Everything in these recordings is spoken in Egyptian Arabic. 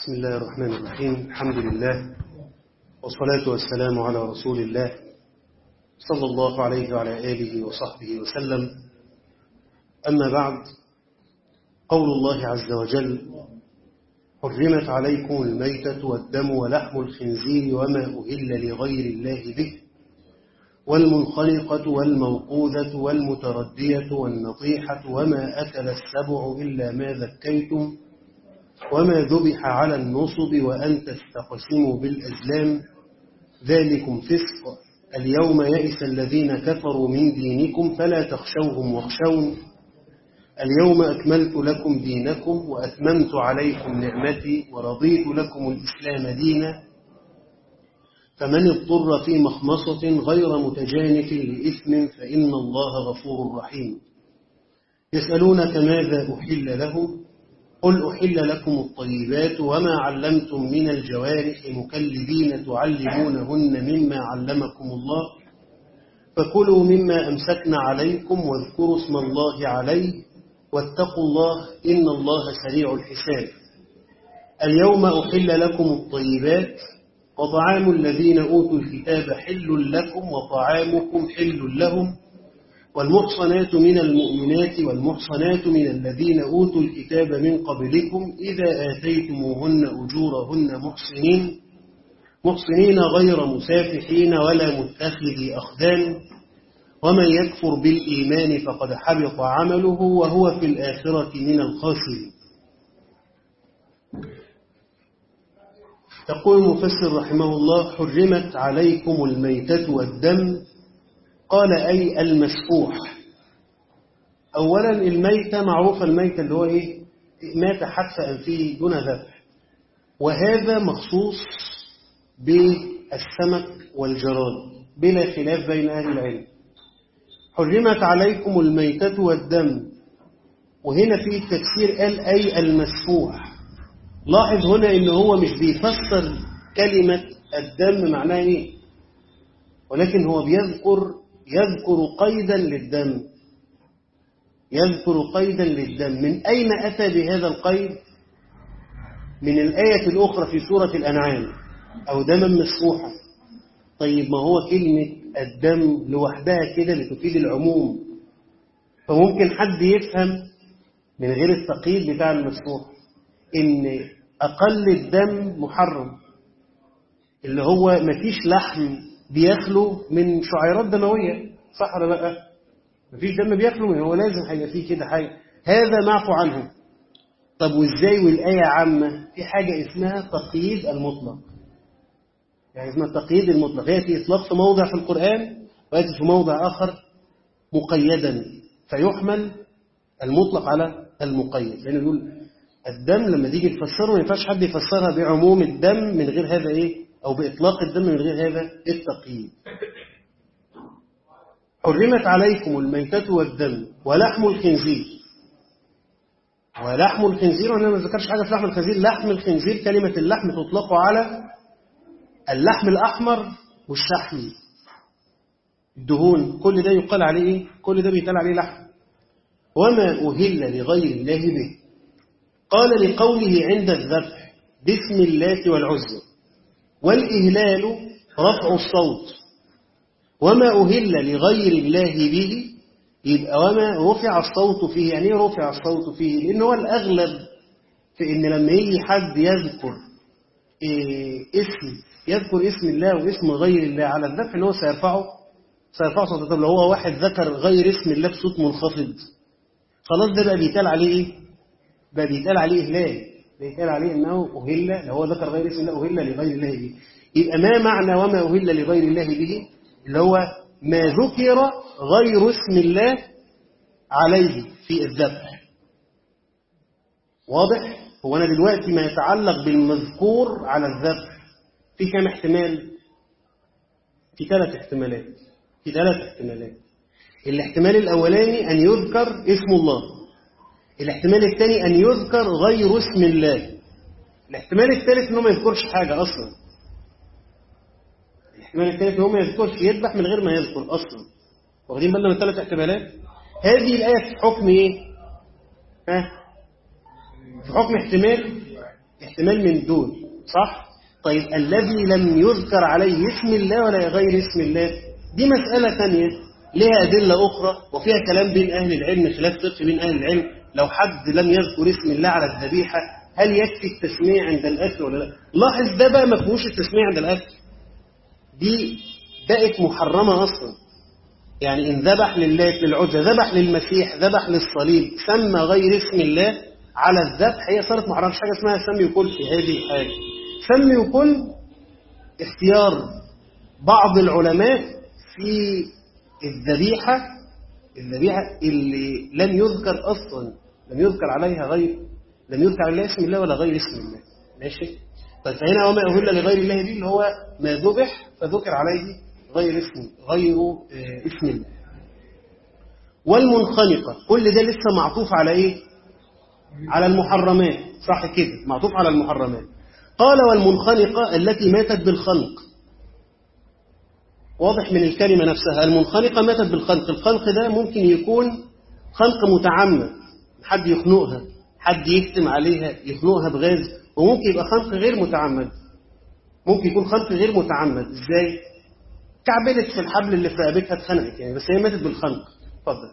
بسم الله الرحمن الرحيم الحمد لله والصلاة والسلام على رسول الله صلى الله عليه وعلى آله وصحبه وسلم أما بعد قول الله عز وجل حرمت عليكم الميتة والدم ولحم الخنزير وما أهل لغير الله به والمنخلقة والموقوذة والمتردية والنطيحة وما أكل السبع إلا ما ذكيتم وما ذبح على النصب وأن تستقسموا بالأزلام ذلكم فسق اليوم يئس الذين كفروا من دينكم فلا تخشوهم واخشون اليوم أكملت لكم دينكم وأتممت عليكم نعمتي ورضيت لكم الإسلام دينا فمن اضطر في مخمصة غير متجانف لإثم فإن الله غفور رحيم يسألونك ماذا أحل لهم قل أحل لكم الطيبات وما علمتم من الجوارح مكلبين تعلمونهن مما علمكم الله فكلوا مما أمسكنا عليكم واذكروا اسم الله عليه واتقوا الله إن الله سريع الحساب اليوم أحل لكم الطيبات وطعام الذين أوتوا الكتاب حل لكم وطعامكم حل لهم والمحصنات من المؤمنات والمحصنات من الذين أوتوا الكتاب من قبلكم إذا آتيتموهن أجورهن محصنين محصنين غير مسافحين ولا متخذي أخدان ومن يكفر بالإيمان فقد حبط عمله وهو في الآخرة من الخاسرين يقول المفسر رحمه الله حرمت عليكم الميتة والدم قال أي المسفوح أولا الميتة معروفة الميتة اللي هو إيه مات حتف أنفيه دون ذبح وهذا مخصوص بالسمك والجراد بلا خلاف بين أهل العلم حرمت عليكم الميتة والدم وهنا في التفسير قال أي المسفوح لاحظ هنا إن هو مش بيفسر كلمة الدم معناها إيه ولكن هو بيذكر يذكر قيدا للدم يذكر قيدا للدم من أين أتى بهذا القيد من الآية الأخرى في سورة الأنعام أو دما مسفوحا طيب ما هو كلمة الدم لوحدها كده لتفيد العموم فممكن حد يفهم من غير التقييد بتاع المسفوح إن أقل الدم محرم اللي هو مفيش لحم بيخلو من شعيرات دموية صح ولا لا مفيش دم بيخلو من هو لازم هيبقى فيه كده حاجة هذا معفو عنه طب وازاي والآية عامة في حاجة اسمها تقييد المطلق يعني اسمها التقييد المطلق يأتي إطلاق في موضع في القرآن ويأتي في موضع آخر مقيدا فيحمل المطلق على المقيد لأنه يعني يقول الدم لما تيجي تفسره ما ينفعش حد يفسرها بعموم الدم من غير هذا ايه أو بإطلاق الدم من غير هذا التقييد حرمت عليكم الميتة والدم ولحم الخنزير ولحم الخنزير وأنا ما ذكرش حاجة في لحم الخنزير لحم الخنزير كلمة اللحم تطلق على اللحم الأحمر والشحم الدهون كل ده يقال عليه إيه؟ كل ده بيتقال عليه لحم وما أهل لغير الله به قال لقوله عند الذبح باسم الله والعزة والإهلال رفع الصوت وما أهل لغير الله به يبقى وما رفع الصوت فيه يعني ايه رفع الصوت فيه لأن هو الأغلب في إن لما يجي حد يذكر إيه اسم يذكر اسم الله واسم غير الله على الذبح اللي هو سيرفعه سيرفعه صوته طب لو هو واحد ذكر غير اسم الله بصوت منخفض خلاص ده بقى بيتقال عليه ايه بقى بيتقال عليه إهلال بيتقال عليه أنه أهل لو هو ذكر غير اسم الله أهل لغير الله به يبقى ما معنى وما أهل لغير الله به اللي هو ما ذكر غير اسم الله عليه في الذبح واضح هو أنا دلوقتي ما يتعلق بالمذكور على الذبح في كم احتمال في ثلاث احتمالات في ثلاث احتمالات الاحتمال الأولاني أن يذكر اسم الله الاحتمال الثاني أن يذكر غير اسم الله الاحتمال الثالث أنه ما يذكرش حاجة أصلا الاحتمال الثالث أنه ما يذكرش يذبح من غير ما يذكر أصلا واخدين بالنا من ثلاث احتمالات هذه الآية في حكم إيه ها في حكم احتمال احتمال من دول صح طيب الذي لم يذكر عليه اسم الله ولا غير اسم الله دي مسألة ثانية لها أدلة أخرى وفيها كلام بين أهل العلم خلاف فقه بين أهل العلم لو حد لم يذكر اسم الله على الذبيحة هل يكفي التسمية عند الأكل ولا لا لاحظ ده بقى ما فيهوش التسمية عند الأكل دي بقت محرمة أصلا يعني إن ذبح لله للعزة ذبح للمسيح ذبح للصليب سمى غير اسم الله على الذبح هي صارت محرمة مش حاجة اسمها سمي وكل في هذه الحاجة سمي وكل اختيار بعض العلماء في الذبيحة الذبيحة اللي لم يذكر أصلا لم يذكر عليها غير لم يذكر عليها اسم الله ولا غير اسم الله ماشي طيب فهنا وما أهل لغير الله دي اللي هو ما ذبح فذكر عليه غير اسم غير آه اسم الله والمنخنقة كل ده لسه معطوف على ايه على المحرمات صح كده معطوف على المحرمات قال والمنخنقة التي ماتت بالخنق واضح من الكلمة نفسها المنخنقة ماتت بالخنق الخنق ده ممكن يكون خنق متعمد حد يخنقها حد يكتم عليها يخنقها بغاز وممكن يبقى خنق غير متعمد ممكن يكون خنق غير متعمد ازاي كعبلت في الحبل اللي في رقبتها اتخنقت يعني بس هي ماتت بالخنق اتفضل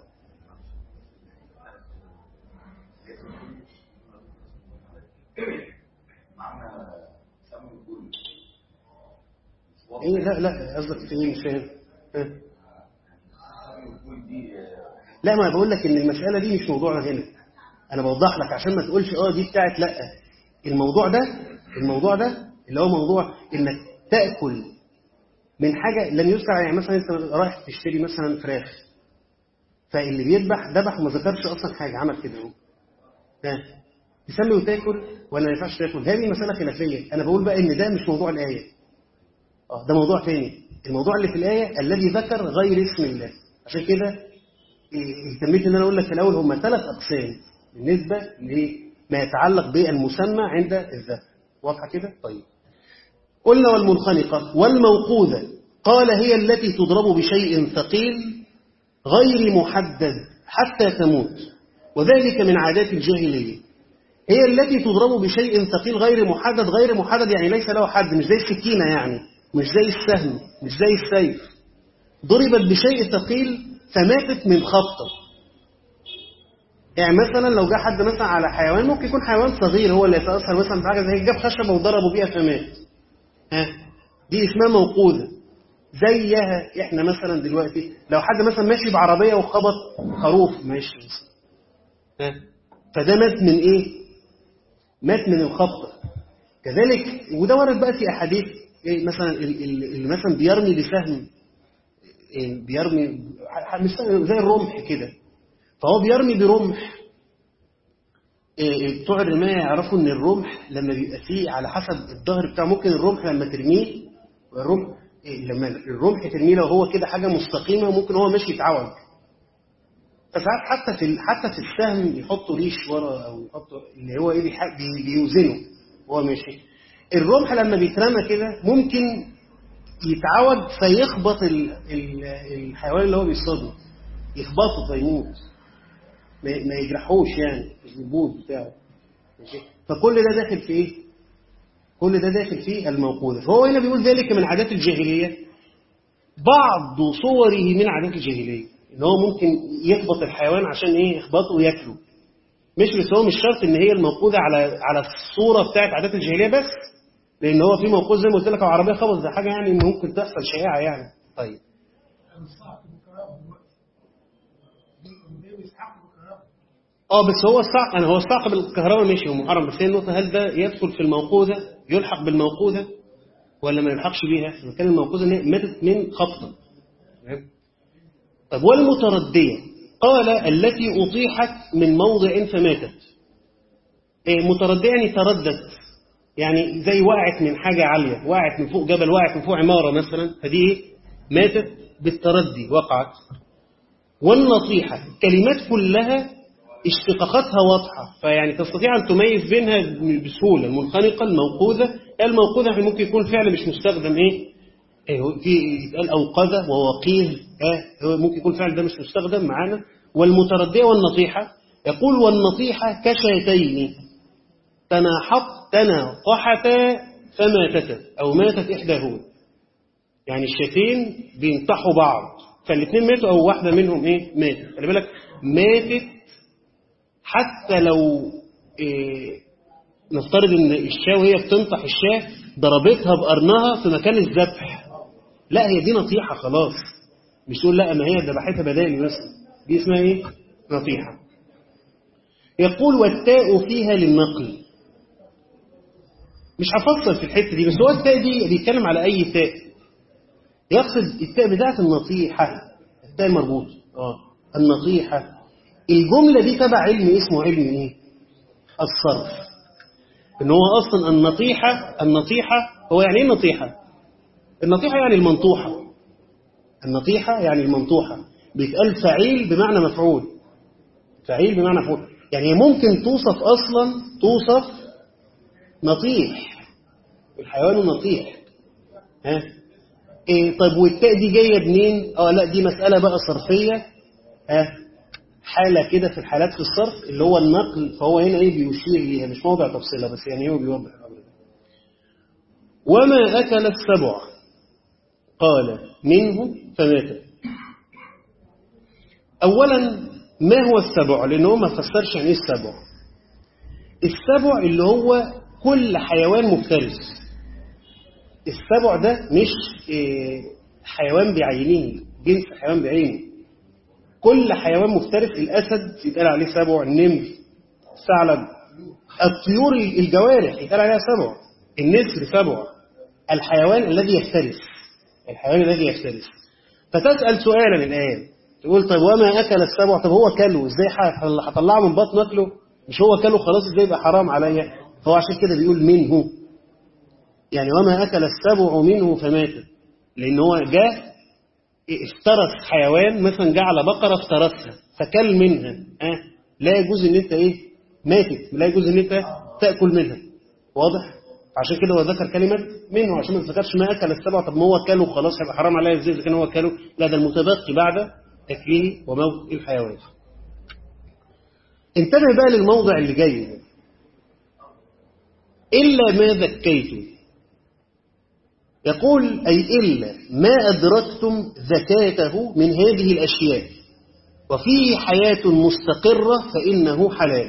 ايه لا لا قصدك في ايه مش فاهم لا ما بقول لك ان المساله دي مش موضوعنا هنا انا بوضح لك عشان ما تقولش اه دي بتاعت لا الموضوع ده الموضوع ده اللي هو موضوع انك تاكل من حاجه لم يذكر يعني مثلا انت رايح تشتري مثلا فراخ فاللي بيذبح ذبح وما ذكرش اصلا حاجه عمل كده اهو تسمي وتاكل ولا ما ينفعش تاكل هذه مساله خلافيه انا بقول بقى ان ده مش موضوع الايه اه ده موضوع تاني الموضوع اللي في الايه الذي ذكر غير اسم الله عشان كده اهتميت ان انا اقول لك في الاول هم ثلاث اقسام بالنسبه لما يتعلق بالمسمى عند الذبح واضحه كده طيب قلنا والمنخنقه والموقوذه قال هي التي تضرب بشيء ثقيل غير محدد حتى تموت وذلك من عادات الجاهليه هي التي تضرب بشيء ثقيل غير محدد غير محدد يعني ليس له حد مش زي السكينه يعني مش زي السهم مش زي السيف ضربت بشيء ثقيل فماتت من خبطة يعني مثلا لو جه حد مثلا على حيوان ممكن يكون حيوان صغير هو اللي يتأثر مثلا بحاجة زي جاب خشبة وضربوا بيها فمات ها دي اسمها موقوذة زيها احنا مثلا دلوقتي لو حد مثلا ماشي بعربية وخبط خروف ماشي ها فده مات من ايه مات من الخبطة كذلك وده ورد بقى في احاديث إيه مثلا اللي مثلا بيرمي بسهم إيه بيرمي مش زي الرمح كده فهو بيرمي برمح إيه بتوع الرماية يعرفوا ان الرمح لما بيبقى فيه على حسب الظهر بتاعه ممكن الرمح لما ترميه الرمح لما الرمح ترميه لو هو كده حاجة مستقيمة ممكن هو ماشي يتعوج فساعات حتى في حتى في السهم يحطوا ريش ورا او يحطوا اللي هو ايه بيوزنه وهو ماشي الرمح لما بيترمى كده ممكن يتعوج فيخبط ال ال الحيوان اللي هو بيصطاده يخبطه فيموت ما يجرحوش يعني الزبود بتاعه ماشي فكل ده داخل في ايه كل ده داخل في الموقوذة فهو هنا بيقول ذلك من عادات الجاهلية بعض صوره من عادات الجاهلية ان هو ممكن يخبط الحيوان عشان ايه يخبطه وياكله مش بس هو مش شرط ان هي الموقوذة على على الصورة بتاعت عادات الجاهلية بس لان هو في موقوذ زي ما قلت لك او عربيه خبط ده حاجه يعني ممكن تحصل شائعه يعني طيب اه بس هو الصعق انا هو الصعق بالكهرباء ماشي هو محرم بس هي النقطه هل ده يدخل في الموقوذه يلحق بالموقوذه ولا ما يلحقش بيها كان الموقوذه ان هي ماتت من خبطه طب والمترديه قال التي اطيحت من موضع فماتت إيه مترديه يعني تردد يعني زي وقعت من حاجة عالية وقعت من فوق جبل وقعت من فوق عمارة مثلا فدي ايه ماتت بالتردي وقعت والنصيحة كلمات كلها اشتقاقاتها واضحة فيعني تستطيع أن تميز بينها بسهولة المنخنقة الموقوذة الموقوذة ممكن يكون فعل مش مستخدم ايه, إيه في يتقال أوقذة ووقيذ اه ممكن يكون فعل ده مش مستخدم معانا والمتردية والنصيحة يقول والنصيحة كشاتين تناحط تناقحتا فماتتا أو ماتت إحداهما يعني الشاتين بينطحوا بعض فالاثنين ماتوا أو واحدة منهم إيه ماتت خلي بالك ماتت حتى لو إيه نفترض ان الشاة وهي بتنطح الشاة ضربتها بقرنها في مكان الذبح لا هي دي نطيحة خلاص مش تقول لا ما هي ذبحتها بدالي بس دي اسمها ايه نطيحة يقول والتاء فيها للنقل مش هفصل في الحتة دي بس هو التاء دي بيتكلم على أي تاء يقصد التاء بتاعت النطيحة التاء المربوط اه النطيحة الجملة دي تبع علم اسمه علم ايه الصرف ان هو اصلا النطيحة النطيحة هو يعني ايه النطيحة النطيحة يعني المنطوحة النطيحة يعني المنطوحة بيتقال فعيل بمعنى مفعول فعيل بمعنى مفعول يعني ممكن توصف اصلا توصف نطيح الحيوان النطيح ها إيه طيب والتاء دي جايه منين اه لا دي مساله بقى صرفيه ها حاله كده في الحالات في الصرف اللي هو النقل فهو هنا ايه بيشير ليها مش موضع تفصيلها بس يعني هو بيوضح الامر وما اكل السبع قال منه فمات اولا ما هو السبع لان هو ما فسرش يعني ايه السبع السبع اللي هو كل حيوان مفترس السبع ده مش إيه حيوان بعينه جنس حيوان بعينه كل حيوان مفترس الأسد يتقال عليه سبع النمر الثعلب الطيور الجوارح يتقال عليها سبع النسر سبع الحيوان الذي يفترس الحيوان الذي يفترس فتسأل سؤالا الآن تقول طب وما أكل السبع طب هو كله ازاي هطلعه من بطن أكله مش هو كله خلاص ازاي يبقى حرام عليا فهو عشان كده بيقول منه يعني وما أكل السبع منه فمات لأن هو جاء افترس حيوان مثلا جاء على بقرة افترسها فكل منها أه؟ لا يجوز ان انت ايه ماتت لا يجوز ان انت تأكل منها واضح عشان كده هو ذكر كلمة منه عشان ما تذكرش ما أكل السبع طب ما هو كله خلاص هيبقى حرام عليا ازاي اذا كان هو كله لا ده المتبقي بعد تكليه وموت الحيوان انتبه بقى للموضع اللي جاي ده إلا ما ذكيتم يقول أي إلا ما أدركتم زكاته من هذه الأشياء وفيه حياة مستقرة فإنه حلال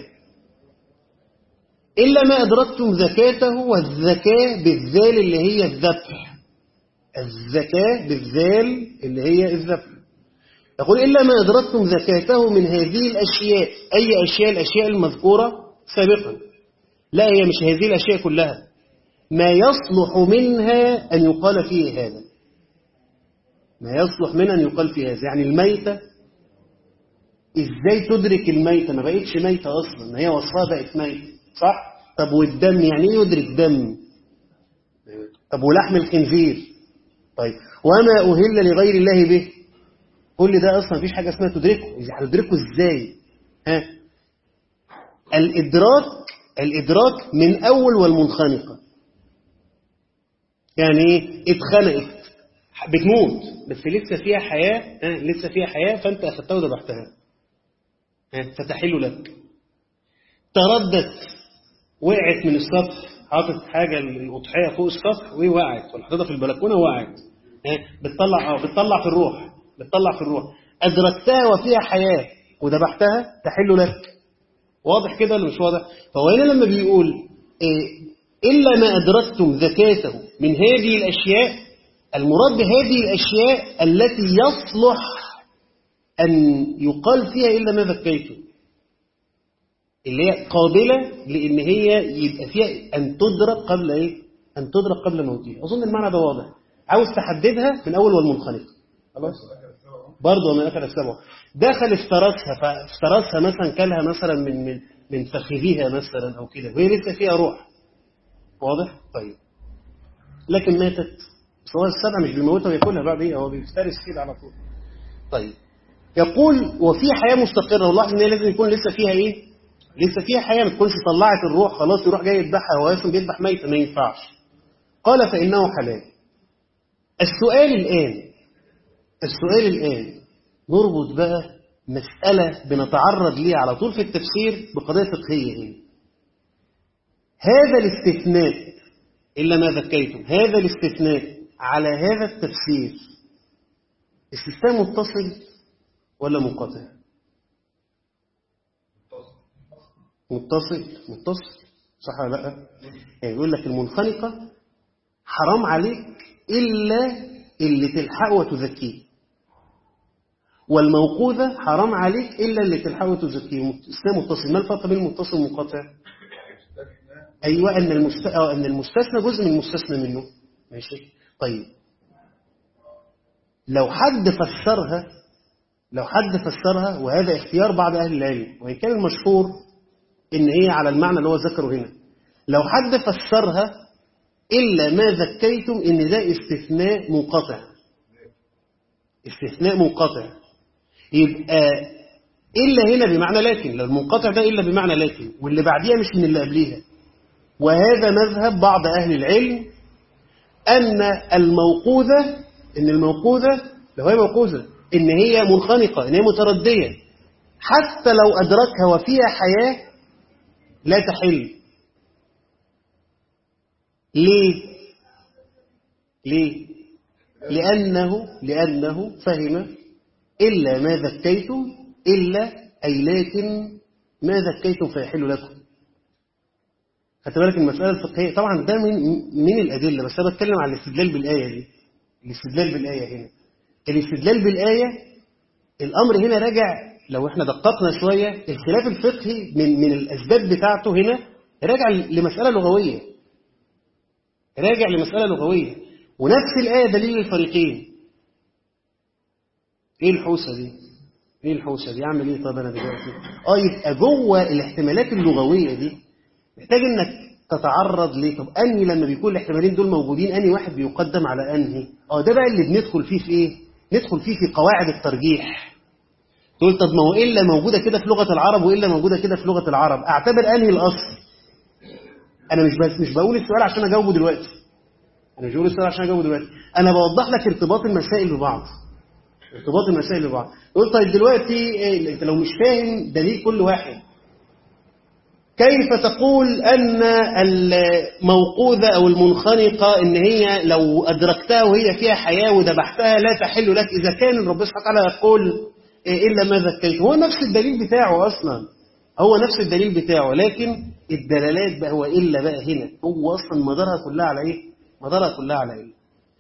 إلا ما أدركتم زكاته والزكاة بالذال اللي هي الذبح الزكاة بالذال اللي هي الذبح يقول إلا ما أدركتم زكاته من هذه الأشياء أي أشياء الأشياء المذكورة سابقا لا هي مش هذه الأشياء كلها ما يصلح منها أن يقال فيه هذا ما يصلح منها أن يقال فيه هذا يعني الميتة إزاي تدرك الميتة ما بقتش ميتة أصلا هي وصفها بقت ميتة صح طب والدم يعني ايه يدرك دم طب ولحم الخنزير طيب وما أهل لغير الله به كل ده أصلا مفيش حاجة اسمها تدركه هتدركه إزاي ها الإدراك الإدراك من أول والمنخنقة يعني ايه اتخنقت بتموت بس لسه فيها حياة اه لسه فيها حياة فانت اخدتها وذبحتها اه فتحل لك تردت وقعت من السطح حاطط حاجة الأضحية فوق السطح ووقعت ولا حاططها في البلكونة ووقعت اه بتطلع اه بتطلع في الروح بتطلع في الروح أدركتها وفيها حياة وذبحتها تحل لك واضح كده ولا مش واضح فهو هنا لما بيقول إيه إلا ما أدركتم زكاته من هذه الأشياء المراد بهذه الأشياء التي يصلح أن يقال فيها إلا ما ذكيتم اللي هي قابلة لأن هي يبقى فيها أن تدرك قبل إيه؟ أن تدرك قبل موتها أظن المعنى ده واضح عاوز تحددها من أول والمنخنق خلاص برضه ما أكل السبع دخل افترسها فافترسها مثلا كلها مثلا من من من فخذها مثلا أو كده وهي لسه فيها روح واضح طيب لكن ماتت بس هو السبع مش بيموتها وياكلها بعد ايه هو بيفترس كده على طول طيب يقول وفي حياة مستقرة ولاحظ ان هي لازم يكون لسه فيها ايه لسه فيها حياة ما تكونش طلعت الروح خلاص يروح جاي يذبحها هو اصلا بيذبح ميتة ما ينفعش قال فإنه حلال السؤال الآن السؤال الآن نربط بقى مسألة بنتعرض ليها على طول في التفسير بقضية فقهية هنا هذا الاستثناء إلا ما ذكيتم هذا الاستثناء على هذا التفسير استثناء متصل ولا منقطع متصل متصل صح ولا لا يعني يقول لك المنخنقة حرام عليك إلا اللي تلحقه وتزكيه والموقوذة حرام عليك إلا اللي تلحقه وتزكيه استثناء متصل ما الفرق بين المتصل والمنقطع أيوة أن المست... أو أن المستثنى جزء من المستثنى منه ماشي طيب لو حد فسرها لو حد فسرها وهذا اختيار بعض أهل العلم وإن كان المشهور إن هي على المعنى اللي هو ذكره هنا لو حد فسرها إلا ما ذكيتم إن ده استثناء منقطع استثناء منقطع يبقى إلا هنا بمعنى لكن لو المنقطع ده إلا بمعنى لكن واللي بعديها مش من اللي قبليها وهذا مذهب بعض أهل العلم أن الموقوذة إن الموقوذة لو هي موقوذة إن هي منخنقة إن هي متردية حتى لو أدركها وفيها حياة لا تحل ليه ليه لأنه لأنه فهم إلا ما ذكيتم إلا أي لكن ما ذكيتم فيحل لكم خدت بالك المسألة الفقهية طبعا ده من من الأدلة بس أنا بتكلم عن الاستدلال بالآية دي الاستدلال بالآية هنا الاستدلال بالآية الأمر هنا راجع لو احنا دققنا شوية الخلاف الفقهي من من الأسباب بتاعته هنا راجع لمسألة لغوية راجع لمسألة لغوية ونفس الآية دليل للفريقين ايه الحوسة دي ايه الحوسة دي اعمل ايه طب انا دلوقتي اه يبقى جوه الاحتمالات اللغوية دي محتاج انك تتعرض ليه طب انهي لما بيكون الاحتمالين دول موجودين انهي واحد بيقدم على انهي اه ده بقى اللي بندخل فيه في ايه ندخل فيه في قواعد الترجيح تقول طب ما هو الا موجوده كده في لغه العرب والا موجوده كده في لغه العرب اعتبر انهي الاصل انا مش بس مش بقول السؤال عشان اجاوبه دلوقتي انا مش بقول السؤال عشان اجاوبه دلوقتي انا بوضح لك ارتباط المسائل ببعض ارتباط المسائل ببعض تقول طيب دلوقتي إيه انت لو مش فاهم دليل كل واحد كيف تقول أن الموقوذة أو المنخنقة إن هي لو أدركتها وهي فيها حياة وذبحتها لا تحل لك إذا كان الرب سبحانه وتعالى يقول إلا ما ذكيت هو نفس الدليل بتاعه أصلا هو نفس الدليل بتاعه لكن الدلالات بقى هو إلا بقى هنا هو أصلا مدارها كلها على إيه؟ مدارها كلها على إيه؟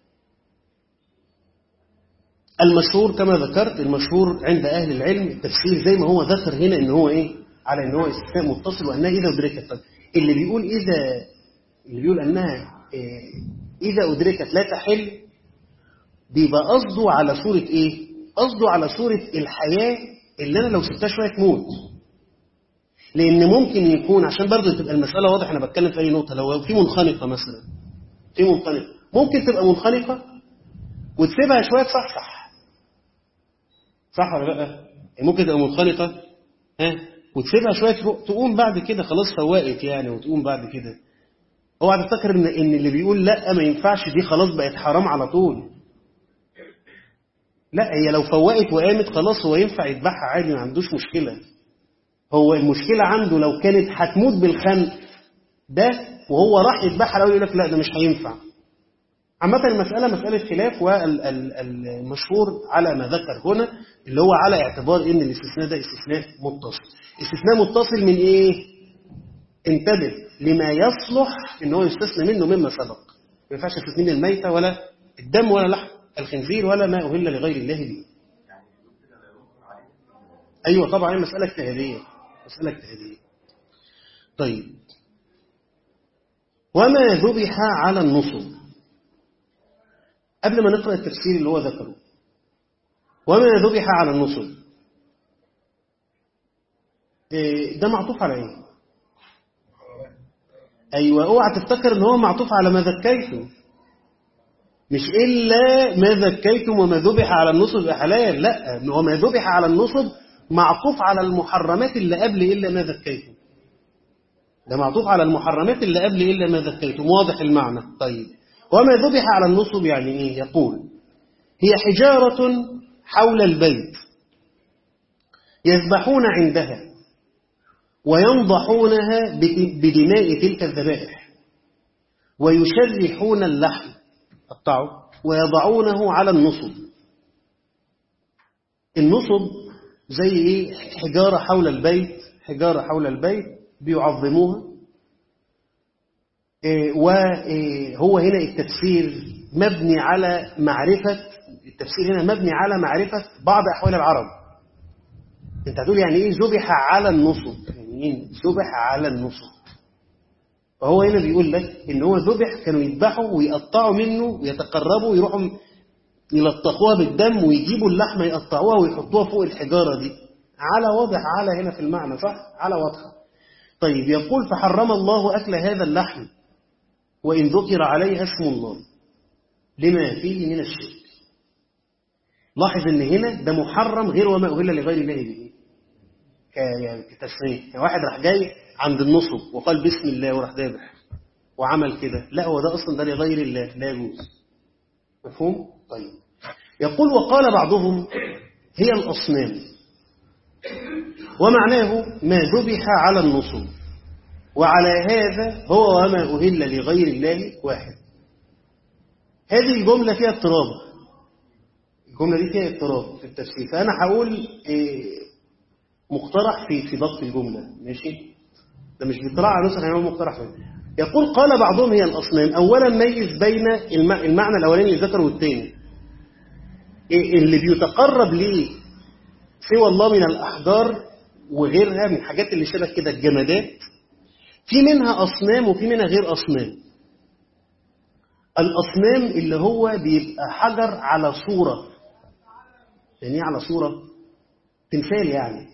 المشهور كما ذكرت المشهور عند أهل العلم التفسير زي ما هو ذكر هنا إن هو إيه؟ على ان هو استثناء متصل وانها اذا ادركت طيب اللي بيقول اذا اللي بيقول انها اذا ادركت لا تحل بيبقى قصده على صوره ايه قصده على صوره الحياه اللي انا لو سبتها شويه تموت لان ممكن يكون عشان برضه تبقى المساله واضحه انا بتكلم في اي نقطه لو في منخنقه مثلا في منخنقه ممكن تبقى منخنقه وتسيبها شويه تصحصح صح ولا لا ممكن تبقى منخنقه ها وتسيبها شويه تقوم بعد كده خلاص فوقت يعني وتقوم بعد كده اوعى تفتكر ان ان اللي بيقول لا ما ينفعش دي خلاص بقت حرام على طول لا هي لو فوقت وقامت خلاص هو ينفع يذبحها عادي ما عندوش مشكله هو المشكله عنده لو كانت هتموت بالخنق ده وهو راح يذبحها لو يقول لك لا ده مش هينفع عامة المسألة مسألة خلاف والمشهور على ما ذكر هنا اللي هو على اعتبار ان الاستثناء ده استثناء متصل استثناء متصل من ايه انتبه لما يصلح ان هو يستثنى منه مما سبق ما ينفعش يستثنى من الميتة ولا الدم ولا لحم الخنزير ولا ما أهل لغير الله به أيوة طبعا مسألة اجتهادية مسألة اجتهادية طيب وما ذبح على النصب قبل ما نقرأ التفسير اللي هو ذكره وما ذبح على النصب ده معطوف على ايه ايوه اوعى تفتكر ان هو معطوف على ما ذكيتم مش الا ما ذكيتم وما ذبح على النصب حلال لا وما ذبح على النصب معطوف على المحرمات اللي قبل الا ما ذكيتم ده معطوف على المحرمات اللي قبل الا ما ذكيتم واضح المعنى طيب وما ذبح على النصب يعني ايه يقول هي حجارة حول البيت يذبحون عندها وينضحونها بدماء تلك الذبائح ويشرحون اللحم قطعوا ويضعونه على النصب النصب زي ايه حجارة حول البيت حجارة حول البيت بيعظموها وهو هنا التفسير مبني على معرفة التفسير هنا مبني على معرفة بعض أحوال العرب انت هتقول يعني ايه ذبح على النصب يعني ايه ذبح على النصب فهو هنا بيقول لك ان هو ذبح كانوا يذبحوا ويقطعوا منه ويتقربوا ويروحوا يلطخوها بالدم ويجيبوا اللحمه يقطعوها ويحطوها فوق الحجاره دي على واضح على هنا في المعنى صح على واضحه طيب يقول فحرم الله اكل هذا اللحم وان ذكر عليه اسم الله لما فيه من الشرك لاحظ ان هنا ده محرم غير وما اهل لغير الله به يعني كتسميه يعني واحد راح جاي عند النصب وقال بسم الله وراح ذابح وعمل كده لا هو ده اصلا ده لغير الله لا يجوز مفهوم طيب يقول وقال بعضهم هي الاصنام ومعناه ما ذبح على النصب وعلى هذا هو وما أهل لغير الله واحد هذه الجملة فيها اضطراب الجملة دي فيها اضطراب في التفسير فأنا هقول إيه مقترح في في ضبط الجملة ماشي ده مش بيطلع على نسخ يعني مقترح فيه. يقول قال بعضهم هي الأصنام أولا ميز بين المعنى الأولاني اللي ذكره والثاني اللي بيتقرب ليه سوى الله من الأحجار وغيرها من الحاجات اللي شبه كده الجمادات في منها أصنام وفي منها غير أصنام الأصنام اللي هو بيبقى حجر على صورة يعني على صورة تمثال يعني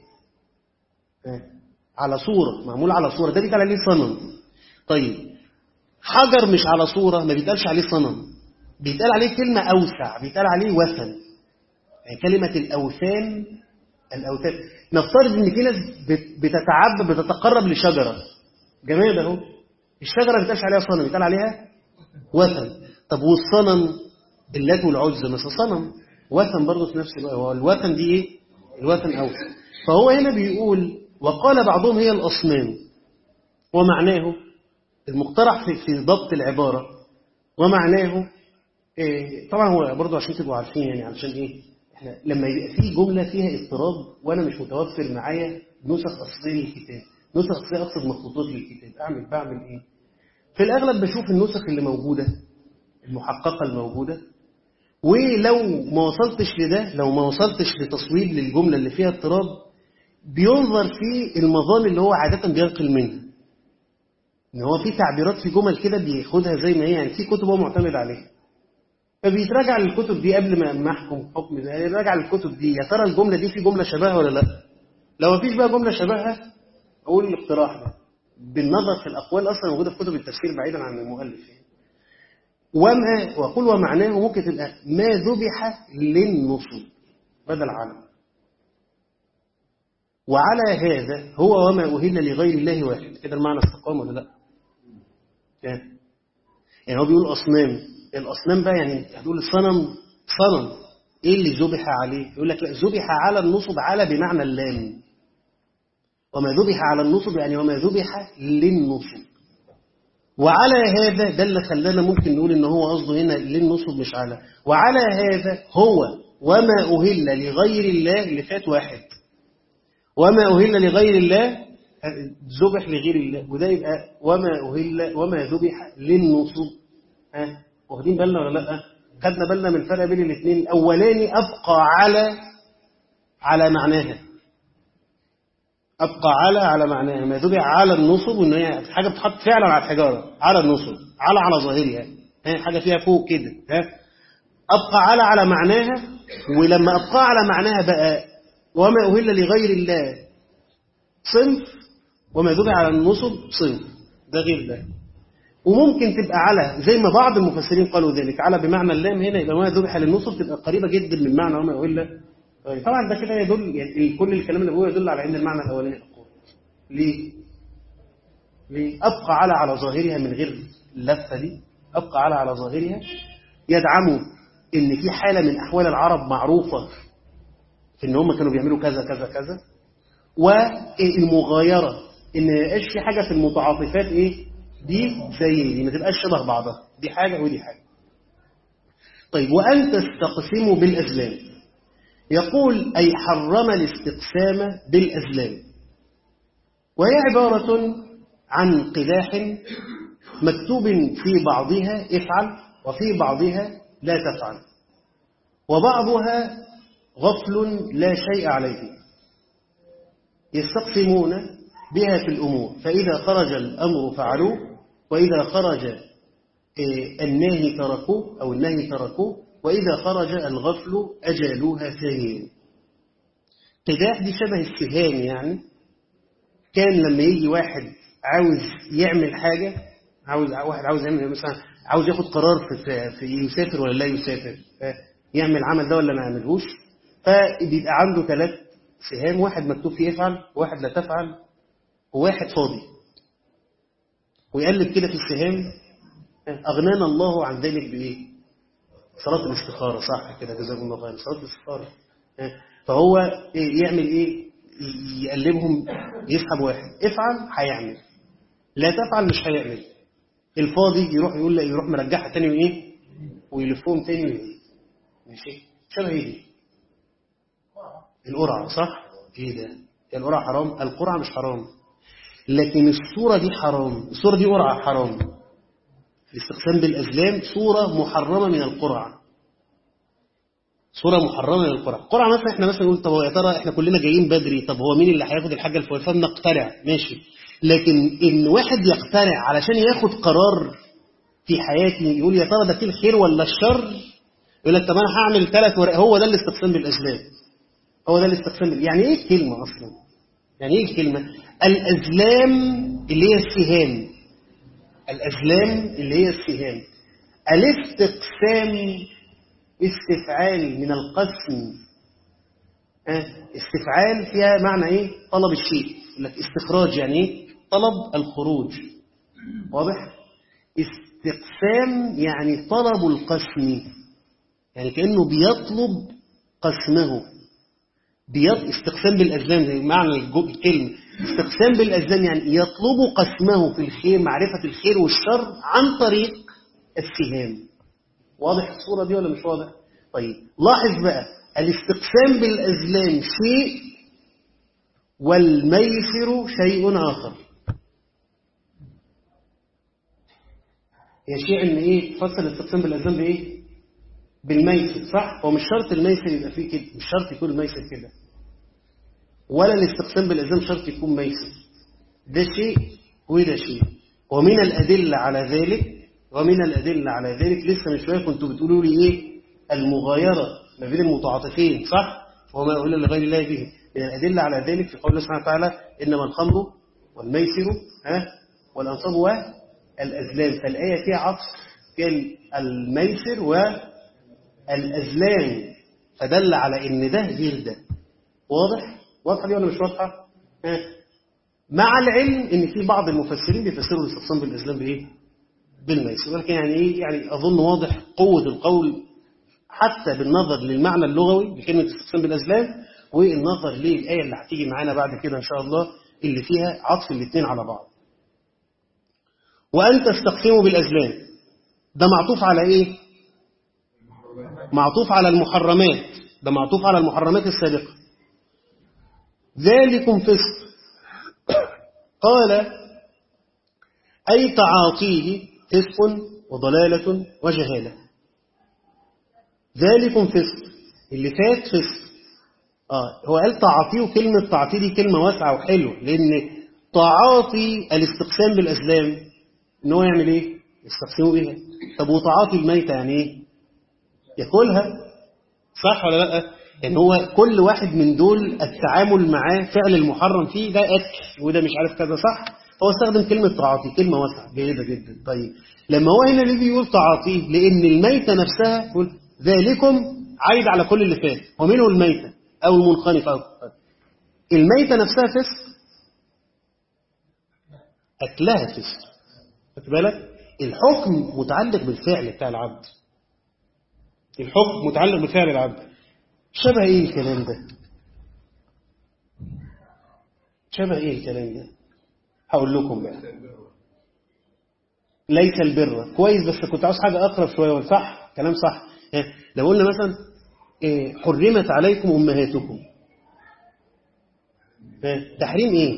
على صورة معمول على صورة ده بيتقال عليه صنم طيب حجر مش على صورة ما بيتقالش عليه صنم بيتقال عليه كلمة أوسع بيتقال عليه وثن يعني كلمة الأوثان الأوثان نفترض إن في ناس بتتعب بتتقرب لشجرة جماد أهو الشجرة ما بيتقالش عليها صنم بيتقال عليها وثن طب والصنم اللات والعزى مثلا صنم وثن برضه في نفس الوقت هو الوثن دي ايه الوثن اوثن فهو هنا بيقول وقال بعضهم هي الاصنام ومعناه المقترح في في ضبط العباره ومعناه إيه طبعا هو برضه عشان تبقوا عارفين يعني علشان ايه احنا لما يبقى في جمله فيها اضطراب وانا مش متوفر معايا نسخ اصليه للكتاب نسخ اصليه اقصد مخطوطات للكتاب اعمل بعمل ايه في الأغلب بشوف النسخ اللي موجودة المحققة الموجودة ولو ما وصلتش لده لو ما وصلتش لتصويب للجملة اللي فيها اضطراب بينظر في المظان اللي هو عادة بينقل منها ان هو في تعبيرات في جمل كده بياخدها زي ما هي يعني في كتب هو معتمد عليها فبيتراجع للكتب دي قبل ما ما احكم حكم يعني يراجع للكتب دي يا ترى الجمله دي في جمله شبهها ولا لا لو ما فيش بقى جمله شبهها اقول الاقتراح ده بالنظر في الأقوال أصلا موجودة في كتب التفسير بعيدا عن المؤلف يعني. وما وقل ومعناه ممكن تبقى ما ذبح للنصوب بدل علم وعلى هذا هو وما أهل لغير الله واحد كده المعنى استقام ولا لا يعني, يعني هو بيقول أصنام الأصنام بقى يعني هتقول الصنم صنم إيه اللي ذبح عليه يقول لك لا ذبح على النصب على بمعنى اللام وما ذبح على النصب يعني وما ذبح للنصب وعلى هذا ده اللي خلانا ممكن نقول ان هو قصده هنا للنصب مش على وعلى هذا هو وما أهل لغير الله اللي فات واحد وما أهل لغير الله ذبح لغير الله وده يبقى وما أهل وما ذبح للنصب ها واخدين بالنا ولا لا خدنا بالنا من الفرق بين الاثنين الاولاني ابقى على على معناها أبقى على على معناها ما ذبح على النصب وإن هي حاجة بتحط فعلا على الحجارة على النصب على على ظاهرها ها حاجة فيها فوق كده ها أبقى على على معناها ولما أبقى على معناها بقى وما أهل لغير الله صنف وما ذبح على النصب صنف ده غير ده وممكن تبقى على زي ما بعض المفسرين قالوا ذلك على بمعنى اللام هنا يبقى ما ذبح للنصب تبقى قريبة جدا من معنى وما أهل طيب طبعا ده كده يدل يعني كل الكلام اللي بقوله يدل على ان المعنى الاولاني اقوى ليه ليه ابقى على على ظاهرها من غير اللفه دي ابقى على على ظاهرها يدعموا ان في حاله من احوال العرب معروفه في ان هم كانوا بيعملوا كذا كذا كذا والمغايره ان ما يبقاش في حاجه في المتعاطفات ايه دي زي دي ما تبقاش شبه بعضها دي حاجه ودي حاجه طيب وان تستقسموا بالازلام يقول اي حرم الاستقسام بالازلام وهي عباره عن قداح مكتوب في بعضها افعل وفي بعضها لا تفعل وبعضها غفل لا شيء عليه يستقسمون بها في الأمور فإذا خرج الأمر فعلوه وإذا خرج الناهي تركوه أو النهي تركوه وإذا خرج الغفل أجالوها ثانيا قداح دي شبه السهام يعني كان لما يجي واحد عاوز يعمل حاجة عاوز واحد عاوز يعمل مثلا عاوز ياخد قرار في, في يسافر ولا لا يسافر يعمل العمل ده ولا ما يعملهوش فبيبقى عنده ثلاث سهام واحد مكتوب فيه افعل واحد لا تفعل وواحد فاضي ويقلب كده في السهام أغنانا الله عن ذلك بإيه صلاة الاستخارة صح كده جزاكم الله خير صلاة الاستخارة فهو يعمل إيه يقلبهم يسحب واحد افعل هيعمل لا تفعل مش هيعمل الفاضي يروح يقول لا يروح مرجعها تاني وإيه ويلفهم تاني وإيه ماشي شبه إيه دي القرعة صح إيه ده القرعة حرام القرعة مش حرام لكن الصورة دي حرام الصورة دي قرعة حرام الاستقسام بالأزلام صورة محرمة من القرعة صورة محرمة من القرعة القرعة مثلا احنا مثلا نقول طب يا ترى احنا كلنا جايين بدري طب هو مين اللي هياخد الحاجة الفلانية فبنقترع ماشي لكن ان واحد يقترع علشان ياخد قرار في حياتي يقول يا ترى ده فيه الخير ولا الشر يقول لك طب انا هعمل ثلاث ورق هو ده الاستقسام بالأزلام هو ده الاستقسام يعني ايه الكلمة اصلا يعني ايه الكلمة الأزلام اللي هي السهام الأزلام اللي هي السهام الاستقسام استفعال من القسم استفعال فيها معنى ايه طلب الشيء لك استخراج يعني ايه طلب الخروج واضح استقسام يعني طلب القسم يعني كأنه بيطلب قسمه بيط... استقسام بالأزلام زي معنى الكلمة استقسام بالأزلام يعني يطلب قسمه في الخير معرفة الخير والشر عن طريق السهام واضح الصورة دي ولا مش واضح طيب لاحظ بقى الاستقسام بالأزلام شيء والميسر شيء آخر هي شيء ان ايه تفسر الاستقسام بالأزلام بايه بالميسر صح هو مش شرط الميسر يبقى فيه كده مش شرط يكون الميسر كده ولا الاستقسام بالأزلام شرط يكون ميسر ده شيء وده شيء ومن الأدلة على ذلك ومن الأدلة على ذلك لسه من شوية كنتوا بتقولوا لي إيه المغايرة ما بين المتعاطفين صح وما أقول لغير الله به من الأدلة على ذلك في قول الله سبحانه وتعالى إنما الخمر والميسر ها والأنصاب والأزلام فالآية فيها عطف كان الميسر والأزلام فدل على إن ده غير ده واضح؟ واضحة دي ولا مش واضحة؟ ها مع العلم إن في بعض المفسرين بيفسروا الاستقسام بالأزلام بإيه؟ بالميسر ولكن يعني إيه؟ يعني أظن واضح قوة القول حتى بالنظر للمعنى اللغوي لكلمة استقسام بالأزلام والنظر للآية اللي هتيجي معانا بعد كده إن شاء الله اللي فيها عطف الاثنين على بعض وأن تستقسموا بالأزلام ده معطوف على إيه؟ معطوف على المحرمات ده معطوف على المحرمات السابقة ذلكم فسق قال أي تعاطيه فسق وضلالة وجهالة ذلكم فسق اللي فات فسق آه هو قال تعاطيه كلمة تعاطيه دي كلمة واسعة وحلوة لأن تعاطي الاستقسام بالأزلام إن هو يعمل إيه؟ يستقسموا بيها طب وتعاطي الميتة يعني إيه؟ ياكلها صح ولا لأ؟ يعني هو كل واحد من دول التعامل معاه فعل المحرم فيه ده أكل وده مش عارف كذا صح؟ هو استخدم كلمة تعاطي كلمة واسعة جيدة جدا طيب لما هو هنا اللي بيقول تعاطيه لأن الميتة نفسها يقول ذلكم عايد على كل اللي فات ومنه الميتة أو المنخنقة أو الميتة نفسها فسق أكلها فسق خد بالك الحكم متعلق بالفعل بتاع العبد الحكم متعلق بفعل العبد شبه ايه الكلام ده شبه ايه الكلام ده هقول لكم بقى ليس البر كويس بس كنت عاوز حاجة أقرب شوية صح كلام صح لو قلنا مثلا حرمت عليكم أمهاتكم تحريم إيه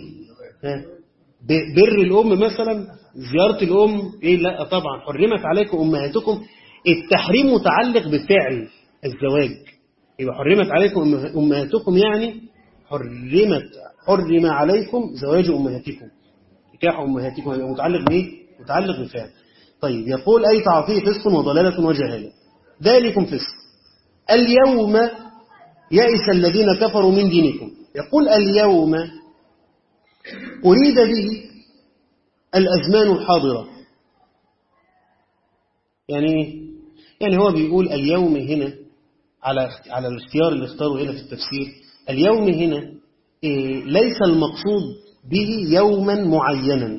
بر الأم مثلا زيارة الأم إيه لا طبعا حرمت عليكم أمهاتكم التحريم متعلق بفعل الزواج يبقى حرمت عليكم أمهاتكم يعني حرمت حرم عليكم زواج أمهاتكم نكاح أمهاتكم يبقى متعلق بإيه؟ متعلق بفعل طيب يقول أي تعطيه فسق وضلالة وجهالة ذلكم فسق اليوم يئس الذين كفروا من دينكم يقول اليوم أريد به الأزمان الحاضرة يعني يعني هو بيقول اليوم هنا على على الاختيار اللي اختاره هنا في التفسير اليوم هنا ليس المقصود به يوما معينا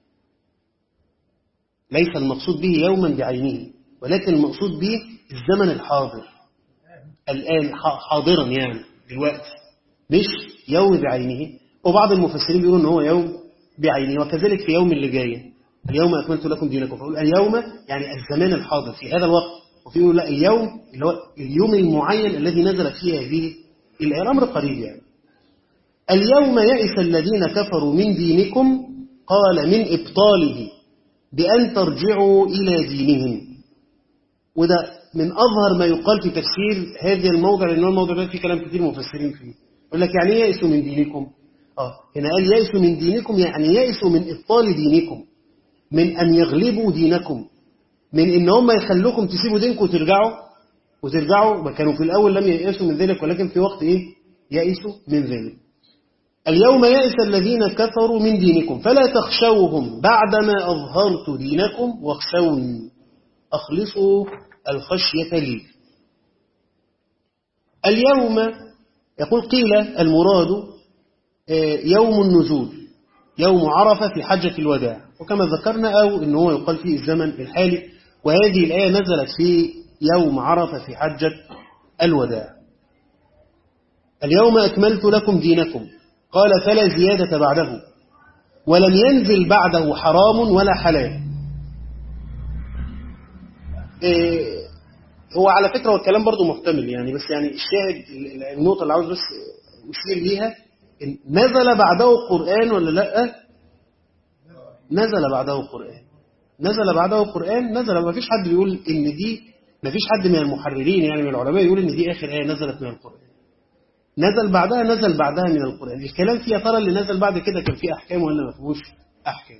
ليس المقصود به يوما بعينه ولكن المقصود به الزمن الحاضر الآن حاضرا يعني دلوقتي مش يوم بعينه وبعض المفسرين بيقولوا ان هو يوم بعينه وكذلك في يوم اللي جاي اليوم أكملت لكم دينكم فأقول اليوم يعني الزمان الحاضر في هذا الوقت وفي يقول لا اليوم اللي هو اليوم المعين الذي نزلت فيه هذه الآية الأمر قريب يعني اليوم يئس الذين كفروا من دينكم قال من إبطاله بأن ترجعوا إلى دينهم وده من أظهر ما يقال في تفسير هذا الموضع لأنه الموضع ده فيه كلام كثير مفسرين فيه يقول لك يعني يئسوا من دينكم آه هنا قال يئسوا من دينكم يعني يئسوا من إبطال دينكم من أن يغلبوا دينكم من إن هم يخلوكم تسيبوا دينكم وترجعوا وترجعوا كانوا في الأول لم ييأسوا من ذلك ولكن في وقت إيه يئسوا من ذلك اليوم يئس الذين كفروا من دينكم فلا تخشوهم بعدما أظهرت دينكم واخشوني أخلصوا الخشية لي اليوم يقول قيل المراد يوم النزول يوم عرفة في حجة الوداع وكما ذكرنا أو إن هو يقال فيه الزمن الحالي وهذه الآية نزلت في يوم عرفة في حجة الوداع اليوم أكملت لكم دينكم قال فلا زيادة بعده ولم ينزل بعده حرام ولا حلال إيه هو على فكرة والكلام برضو محتمل يعني بس يعني الشاهد النقطة اللي عاوز بس أشير ليها نزل بعده قرآن ولا لا نزل بعده قرآن نزل بعده قرآن نزل ما فيش حد بيقول ان دي ما فيش حد من المحررين يعني من العلماء يقول ان دي اخر آية نزلت من القرآن نزل بعدها نزل بعدها من القرآن الكلام فيها ترى اللي نزل بعد كده كان فيه أحكام ولا ما فيهوش أحكام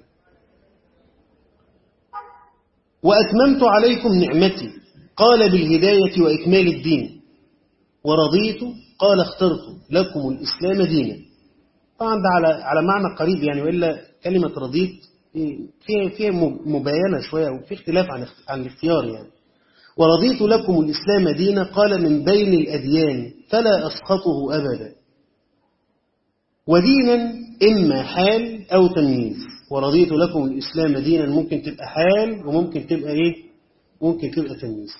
وأتممت عليكم نعمتي قال بالهداية وإكمال الدين ورضيت قال اخترت لكم الإسلام دينا طبعا ده على على معنى قريب يعني وإلا كلمة رضيت فيها فيها مباينة شوية وفي اختلاف عن عن الاختيار يعني ورضيت لكم الإسلام دينا قال من بين الأديان فلا أسخطه أبدا ودينا إما حال أو تمييز ورضيت لكم الإسلام دينا ممكن تبقى حال وممكن تبقى إيه ممكن تبقى تمييز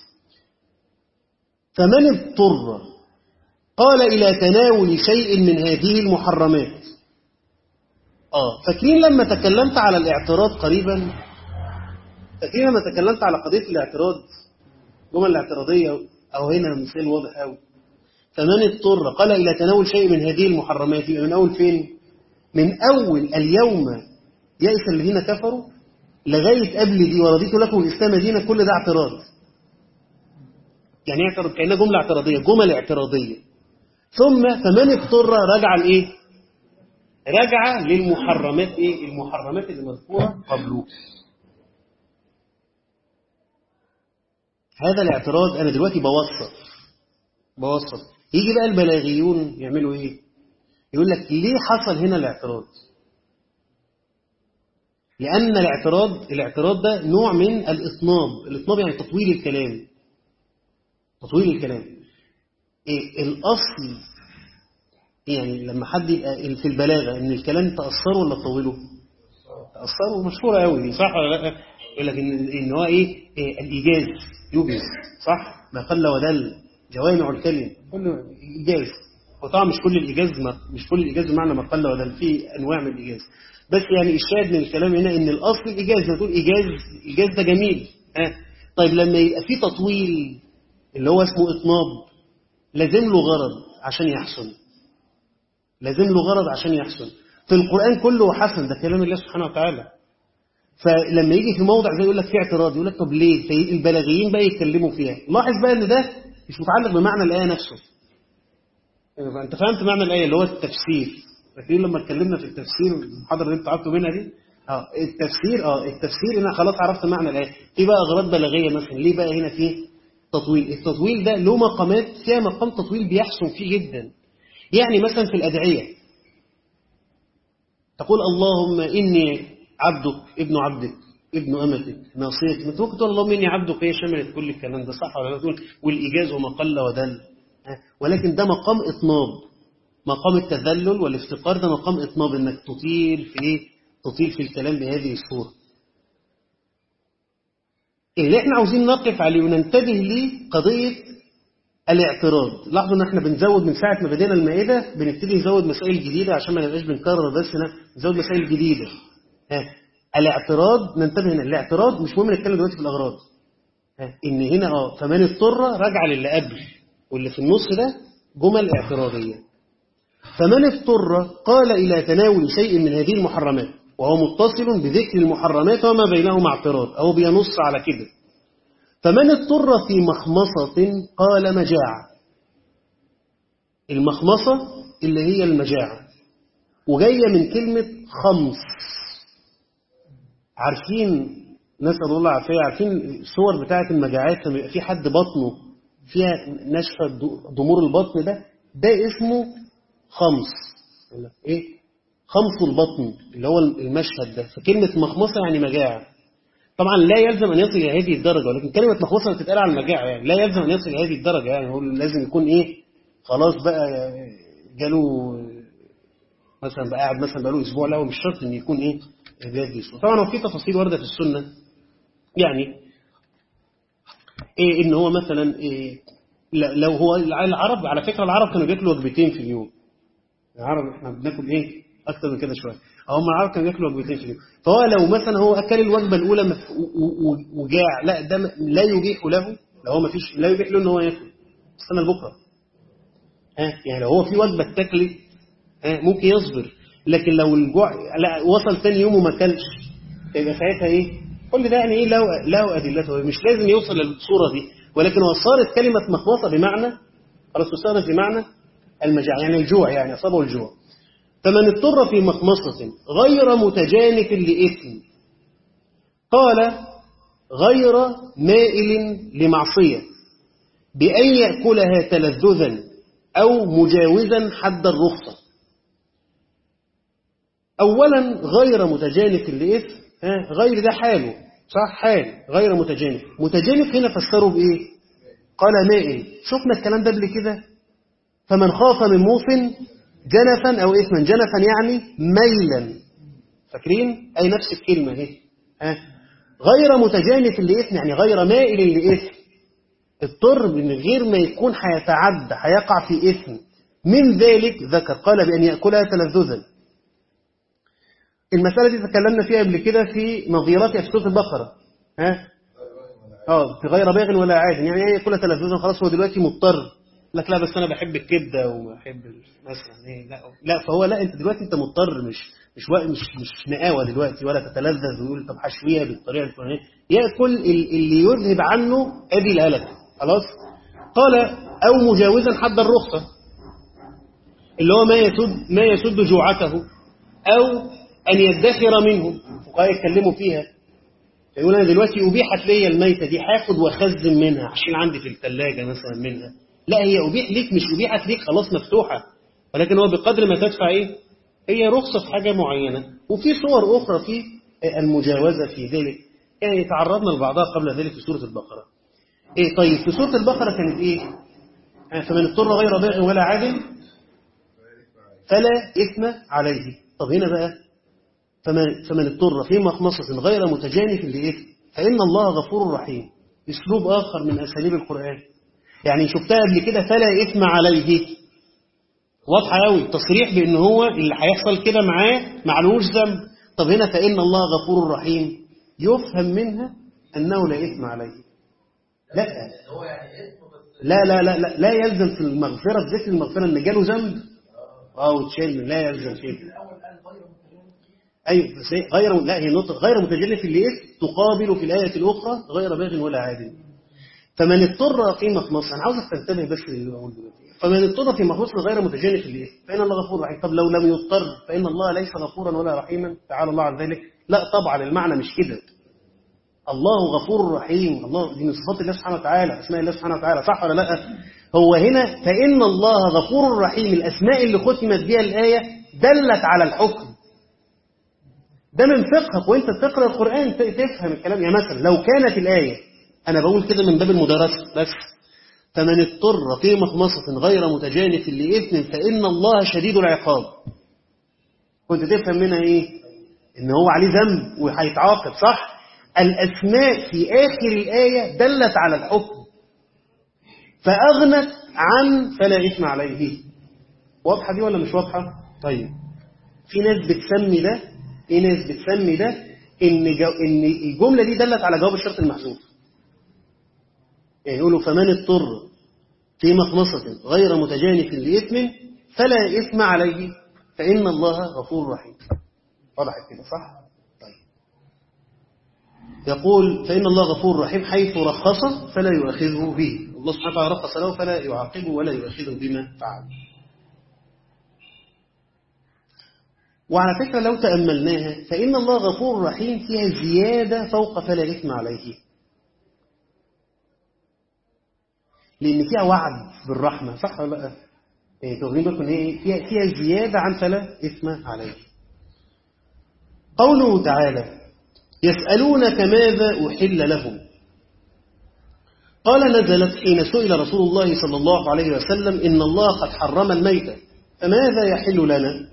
فمن اضطر قال إلى تناول شيء من هذه المحرمات آه فاكرين لما تكلمت على الاعتراض قريبا فاكرين لما تكلمت على قضية الاعتراض جمل الاعتراضية أو هنا مثال واضح أوي فمن اضطر قال إلى تناول شيء من هذه المحرمات يبقى من أول فين من أول اليوم يئس الذين كفروا لغاية قبل دي ورضيت لكم الإسلام دينا كل ده اعتراض يعني اعتراض كأنها جملة اعتراضية جمل اعتراضية ثم فمن اضطر رجع لإيه رجع للمحرمات إيه المحرمات اللي مذكورة قبله هذا الاعتراض أنا دلوقتي بوصف بوصف يجي بقى البلاغيون يعملوا إيه يقول لك ليه حصل هنا الاعتراض لأن الاعتراض الاعتراض ده نوع من الإطناب الإطناب يعني تطويل الكلام تطويل الكلام إيه الأصل يعني لما حد يبقى في البلاغة إن الكلام تأثره ولا تطوله تأثره مشهورة قوي دي صح ولا لا يقول لك إن, إن هو إيه, إيه الإيجاز يوجز صح ما قل ودل جوامع الكلم كله إيجاز وطبعا مش كل الإيجاز مش كل الإيجاز بمعنى ما قل ولا في أنواع من الإيجاز بس يعني الشاهد من الكلام هنا إن الأصل الإيجاز لما تقول إيجاز إيجاز ده جميل ها طيب لما يبقى في تطويل اللي هو اسمه إطناب لازم له غرض عشان يحسن لازم له غرض عشان يحسن في القرآن كله حسن ده كلام الله سبحانه وتعالى فلما يجي في موضع زي يقول لك في اعتراض يقول لك طب ليه في البلاغيين بقى يتكلموا فيها لاحظ بقى ان ده مش متعلق بمعنى الآية نفسه انت فهمت معنى الآية اللي هو التفسير فاكرين لما اتكلمنا في التفسير المحاضرة اللي انتوا قعدتوا منها دي اه التفسير اه التفسير انا خلاص عرفت معنى الآية في بقى أغراض بلاغية مثلا ليه بقى هنا في تطويل التطويل ده له مقامات فيها مقام تطويل بيحسن فيه جدا يعني مثلا في الأدعية تقول اللهم إني عبدك ابن عبدك ابن أمتك ناصيتك ما ممكن تقول اللهم إني عبدك هي شملت كل الكلام ده صح ولا لا تقول والإيجاز وما قل ودل ولكن ده مقام إطناب مقام التذلل والافتقار ده مقام إطناب إنك تطيل في إيه؟ تطيل في الكلام بهذه الصورة اللي احنا عاوزين نقف عليه وننتبه ليه قضية الاعتراض لاحظوا ان احنا بنزود من ساعة ما بدينا المائدة بنبتدي نزود مسائل جديدة عشان ما نبقاش بنكرر بس هنا نزود مسائل جديدة ها. الاعتراض ننتبه هنا الاعتراض مش مهم نتكلم دلوقتي في الاغراض ها. ان هنا اه فمن اضطر راجع للي قبل واللي في النص ده جمل اعتراضية فمن اضطر قال إلى تناول شيء من هذه المحرمات وهو متصل بذكر المحرمات وما بينهما اعتراض أو بينص على كده فمن اضطر في مخمصة قال مجاعة المخمصة اللي هي المجاعة وجاية من كلمة خمس عارفين نسأل الله العافية عارفين الصور بتاعة المجاعات لما يبقى في حد بطنه فيها نشفة ضمور البطن ده ده اسمه خمس ايه خمس البطن اللي هو المشهد ده فكلمة مخمصة يعني مجاعة طبعا لا يلزم أن يصل إلى هذه الدرجة ولكن كلمة مخمصة بتتقال على المجاعة يعني لا يلزم أن يصل إلى هذه الدرجة يعني هو لازم يكون إيه خلاص بقى جاله مثلا بقى قاعد مثلا بقاله أسبوع لا هو مش شرط إن يكون إيه بهذه الصورة طبعا هو في تفاصيل واردة في السنة يعني إيه إن هو مثلا إيه لو هو العرب على فكرة العرب كانوا بياكلوا وجبتين في اليوم العرب احنا بناكل ايه اكتر من كده شويه هم العرب كانوا بياكلوا وجبتين في اليوم فهو لو مثلا هو اكل الوجبه الاولى وجاع لا ده لا يبيح له لو هو ما فيش لا يبيح له ان هو ياكل استنى لبكره ها يعني لو هو في وجبه اتاكلت ها ممكن يصبر لكن لو الجوع لا وصل ثاني يوم وما اكلش يبقى ساعتها ايه كل ده يعني ايه له له ادلته مش لازم يوصل للصوره دي ولكن هو صارت كلمه مخوصه بمعنى خلاص تستخدم بمعنى المجاعة يعني الجوع يعني أصابه الجوع فمن اضطر في مخمصة غير متجانف لإثم قال غير مائل لمعصية بأن يأكلها تلذذا أو مجاوزا حد الرخصة أولا غير متجانف لإثم غير ده حاله صح حال غير متجانف متجانف هنا فسروا بإيه قال مائل شفنا الكلام ده قبل كده فمن خاف من موص جنفا أو إثما جنفا يعني ميلا فاكرين أي نفس الكلمة هي ها غير متجانف لإثم يعني غير مائل لإثم اضطر من غير ما يكون هيتعدى هيقع في إثم من ذلك ذكر قال بأن يأكلها تلذذا المسألة دي تكلمنا فيها قبل كده في نظيرات في سورة البقرة ها اه في غير باغ ولا عاد يعني ايه ياكلها تلذذا خلاص هو دلوقتي مضطر لك لا بس انا بحب الكبده وبحب مثلا ايه لا لا فهو لا انت دلوقتي انت مضطر مش مش مش مش نقاوه دلوقتي ولا تتلذذ ويقول طب حشويها بالطريقه الفلانيه ياكل اللي يذهب عنه ادي الهلك خلاص قال او مجاوزا حد الرخصه اللي هو ما يسد ما يسد جوعته او ان يدخر منه الفقهاء يتكلموا فيها يقول انا دلوقتي ابيحت لي الميته دي هاخد واخزن منها عشان عندي في الثلاجه مثلا منها لا هي أبيح ليك مش أبيحت ليك خلاص مفتوحة ولكن هو بقدر ما تدفع إيه هي رخصة في حاجة معينة وفي صور أخرى في المجاوزة في ذلك يعني تعرضنا لبعضها قبل ذلك في سورة البقرة إيه طيب في سورة البقرة كانت إيه فمن اضطر غير باغ ولا عادل فلا إثم عليه طب هنا بقى فمن, فمن اضطر في مخمصة غير متجانف لإثم فإن الله غفور رحيم أسلوب آخر من أساليب القرآن يعني شفتها قبل كده فلا إثم عليه واضحة قوي تصريح بأن هو اللي هيحصل كده معاه معلوش ذنب طب هنا فإن الله غفور رحيم يفهم منها أنه لا إثم عليه لا هو يعني اسمه بس لا لا لا لا, لا يلزم في المغفرة في ذكر المغفرة أن جاله ذنب اه وتشيل لا يلزم شيء الأول قال غير متجانس أيوة بس هي غير لا هي نقطة غير متجلف اللي إيه تقابل في الآية الأخرى غير باغ ولا عاد فمن اضطر في مخمصة أنا عاوزك تنتبه بس اللي بقول دلوقتي فمن اضطر في مخمصة غير متجانف اللي إيه فإن الله غفور رحيم طب لو لم يضطر فإن الله ليس غفورا ولا رحيما تعالى الله عن ذلك لا طبعا المعنى مش كده الله غفور رحيم الله دي من صفات الله سبحانه وتعالى اسماء الله سبحانه وتعالى صح ولا لا هو هنا فإن الله غفور رحيم الأسماء اللي ختمت بها الآية دلت على الحكم ده من فقهك وانت بتقرا القرآن ت- تفهم الكلام يعني مثلا لو كانت الآية أنا بقول كده من باب المدارسة بس فمن اضطر في مخمصة غير متجانف لإثم فإن الله شديد العقاب كنت تفهم منها إيه؟ إن هو عليه ذنب وهيتعاقب صح؟ الأسماء في آخر الآية دلت على الحكم فأغنت عن فلا إثم عليه واضحة دي ولا مش واضحة؟ طيب في ناس بتسمي ده في ناس بتسمي ده إن, جو إن الجملة دي دلت على جواب الشرط المحذوف يعني يقولوا فمن اضطر في مخمصة غير متجانف لإثم فلا إثم عليه فإن الله غفور رحيم وضحت كده صح؟ طيب يقول فإن الله غفور رحيم حيث رخص فلا يؤاخذه به الله سبحانه وتعالى رخص له فلا يعاقبه ولا يؤاخذه بما فعل وعلى فكرة لو تأملناها فإن الله غفور رحيم فيها زيادة فوق فلا إثم عليه لأن فيها وعد بالرحمة صح ولا لا؟ يعني تغني بالكم إن هي فيها, فيها زيادة عن فلا إثم عليه قوله تعالى يسألونك ماذا أحل لهم قال نزلت حين سئل رسول الله صلى الله عليه وسلم إن الله قد حرم الميتة فماذا يحل لنا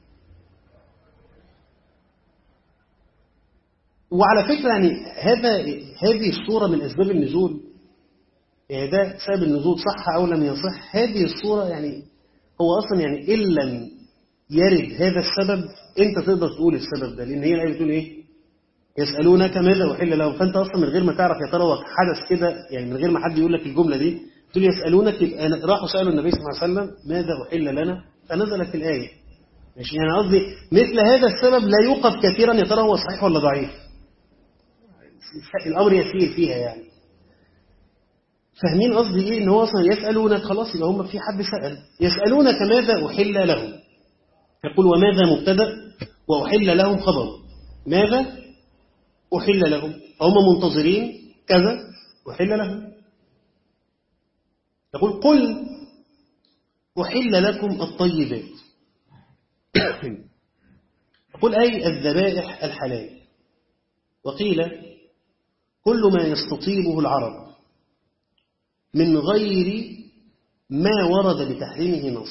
وعلى فكرة يعني هذا هذه الصورة من أسباب النزول يعني ده سبب النزول صح أو لم يصح هذه الصورة يعني هو أصلا يعني إن لم يرد هذا السبب أنت تقدر تقول السبب ده لأن هي الآية بتقول إيه يسألونك ماذا أحل لهم فأنت أصلا من غير ما تعرف يا ترى هو حدث كده يعني من غير ما حد يقول لك الجملة دي تقول يسألونك يبقى راحوا سألوا النبي صلى الله عليه وسلم ماذا أحل لنا فنزلت الآية ماشي يعني قصدي مثل هذا السبب لا يوقف كثيرا يا ترى هو صحيح ولا ضعيف الأمر يسير فيها يعني فاهمين قصدي ايه ان هو اصلا يسالونك خلاص يبقى هم في حد سال يسالونك ماذا احل لهم يقول وماذا مبتدا واحل لهم خبر ماذا احل لهم هم منتظرين كذا احل لهم يقول قل احل لكم الطيبات يقول اي الذبائح الحلال وقيل كل ما يستطيبه العرب من غير ما ورد بتحريمه نص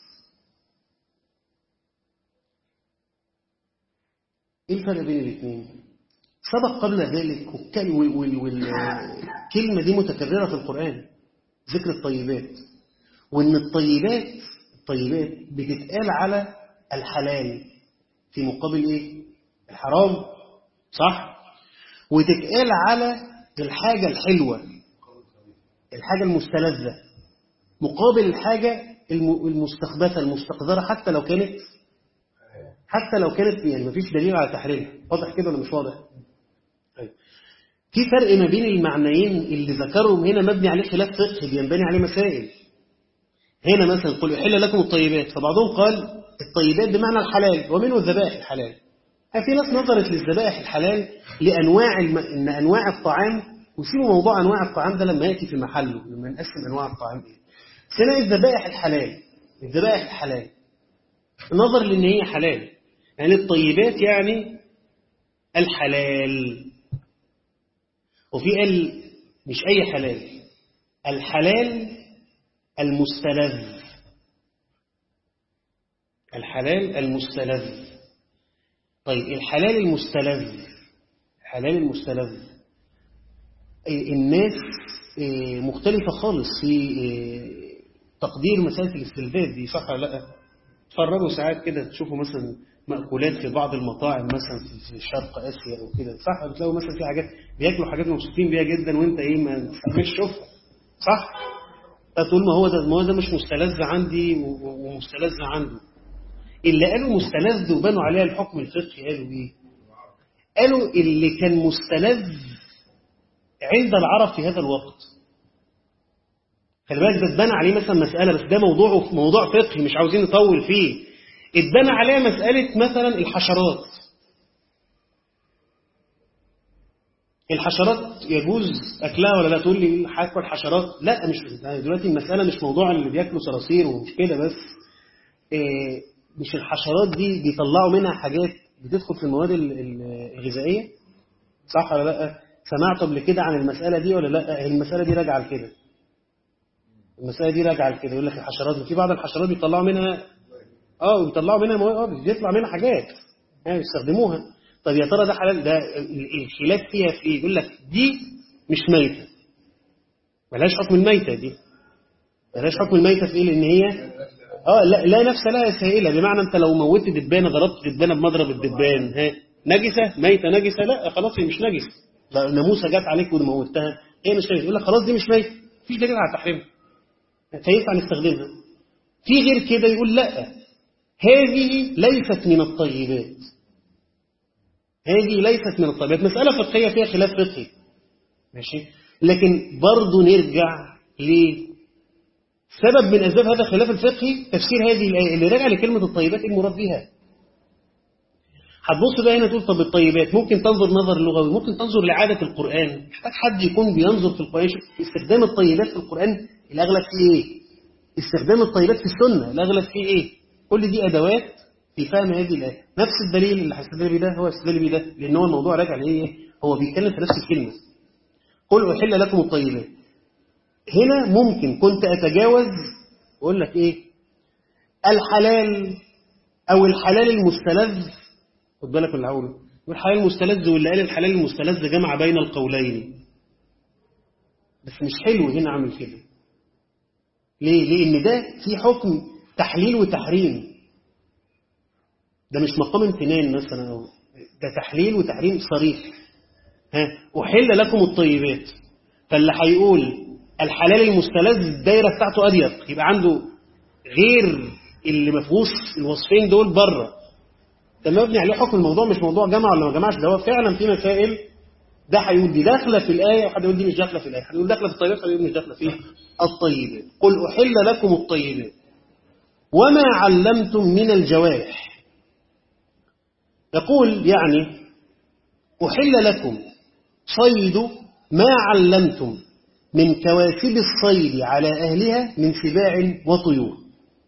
ايه الفرق بين الاثنين سبق قبل ذلك والكلمة دي متكررة في القرآن ذكر الطيبات وان الطيبات الطيبات بتتقال على الحلال في مقابل ايه الحرام صح وتتقال على الحاجة الحلوة الحاجة المستلذة مقابل الحاجة المستخبثة المستقذرة حتى لو كانت حتى لو كانت يعني مفيش دليل على تحريمها واضح كده ولا مش واضح طيب. في فرق ما بين المعنيين اللي ذكرهم هنا مبني عليه خلاف فقهي بينبني عليه مسائل هنا مثلا قل يحل لكم الطيبات فبعضهم قال الطيبات بمعنى الحلال ومنه الذبائح الحلال في ناس نظرت للذبائح الحلال لأنواع الم... إن أنواع الطعام وسيبوا موضوع أنواع الطعام ده لما يأتي في محله لما نقسم أنواع الطعام إيه سنة الذبائح الحلال الذبائح الحلال نظر لأن هي حلال يعني الطيبات يعني الحلال وفي قال مش أي حلال الحلال المستلذ الحلال المستلذ طيب الحلال المستلذ الحلال المستلذ الناس مختلفة خالص في تقدير مسألة الاستلذاذ دي صح ولا لا تفرجوا ساعات كده تشوفوا مثلا مأكولات في بعض المطاعم مثلا في- في شرق آسيا أو كده صح بتلاقوا مثلا في حاجات بياكلوا حاجات مبسوطين بيها جدا وأنت إيه ما تستحملش تشوفها صح فتقول ما هو ده ما هو ده مش مستلذ عندي و- و- ومستلذ عنده اللي قالوا مستلذ وبنوا عليها الحكم الفقهي قالوا إيه قالوا اللي كان مستلذ عند العرب في هذا الوقت خلي بالك ده اتبنى عليه مثلا مسألة بس ده موضوع موضوع فقهي مش عاوزين نطول فيه اتبنى عليها مسألة مثلا الحشرات الحشرات يجوز أكلها ولا لا تقول لي هاكل حشرات لا مش دلوقتي المسألة مش موضوع اللي بياكلوا صراصير ومش كده بس إيه مش الحشرات دي بيطلعوا منها حاجات بتدخل في المواد ال- ال- الغذائية صح ولا لا سمعت قبل كده عن المسألة دي ولا لا هي المسألة دي راجعة لكده المسألة دي راجعة لكده يقول لك الحشرات في بعض الحشرات بيطلعوا منها اه بيطلعوا منها مواد اه بيطلع منها حاجات يعني بيستخدموها طب يا ترى ده حلال ده ال- الخلاف فيها في ايه يقول لك دي مش ميتة ملهاش حكم الميتة دي ملهاش حكم الميتة في ايه لان هي اه لا لا نفس لها سائلة بمعنى انت لو موتت دبانة ضربت دبانة بمضرب الدبان ها نجسة ميتة نجسة لا خلاص هي مش نجسة لا ناموسة جت عليك وموتها هي مش نجسة يقول لك خلاص دي مش ميتة مفيش دليل على تحريمها فينفع نستخدمها في غير كده يقول لا هذه ليست من الطيبات هذه ليست من الطيبات مسألة فقهية فيها خلاف فقهي ماشي لكن برضه نرجع لسبب من أسباب هذا الخلاف الفقهي تفسير هذه الآية اللي راجع لكلمة الطيبات إيه المراد بها هتبص بقى هنا تقول طب الطيبات ممكن تنظر نظر لغوي ممكن تنظر لعادة القرآن محتاج حد يكون بينظر في القرآن يشوف استخدام الطيبات في القرآن الأغلب فيه إيه استخدام الطيبات في السنة الأغلب فيه إيه كل دي أدوات في فهم هذه الآية نفس الدليل اللي هيستدل بيه ده هو يستدل بيه ده لأن هو الموضوع راجع لإيه هو بيتكلم في نفس الكلمة قل أحل لكم الطيبات هنا ممكن كنت أتجاوز وأقول لك إيه الحلال أو الحلال المستلذ خد بالك من اللي هقوله والحلال المستلذ واللي قال الحلال المستلذ جمع بين القولين بس مش حلو هنا عامل كده ليه؟ لأن ده في حكم تحليل وتحريم ده مش مقام امتنان مثلا أو ده تحليل وتحريم صريح ها أحل لكم الطيبات فاللي هيقول الحلال المستلذ الدايرة بتاعته أضيق يبقى عنده غير اللي ما فيهوش الوصفين دول بره ده مبني عليه حكم الموضوع مش موضوع جمع ولا ما جمعش ده هو فعلا في مسائل ده هيقول دي داخله في الايه وحد يقول دي مش داخله في الايه حد يقول داخله في الطيبات حد يقول مش داخله في الطيبات قل احل لكم الطيبات وما علمتم من الجوارح يقول يعني احل لكم صيد ما علمتم من كواسب الصيد على اهلها من سباع وطيور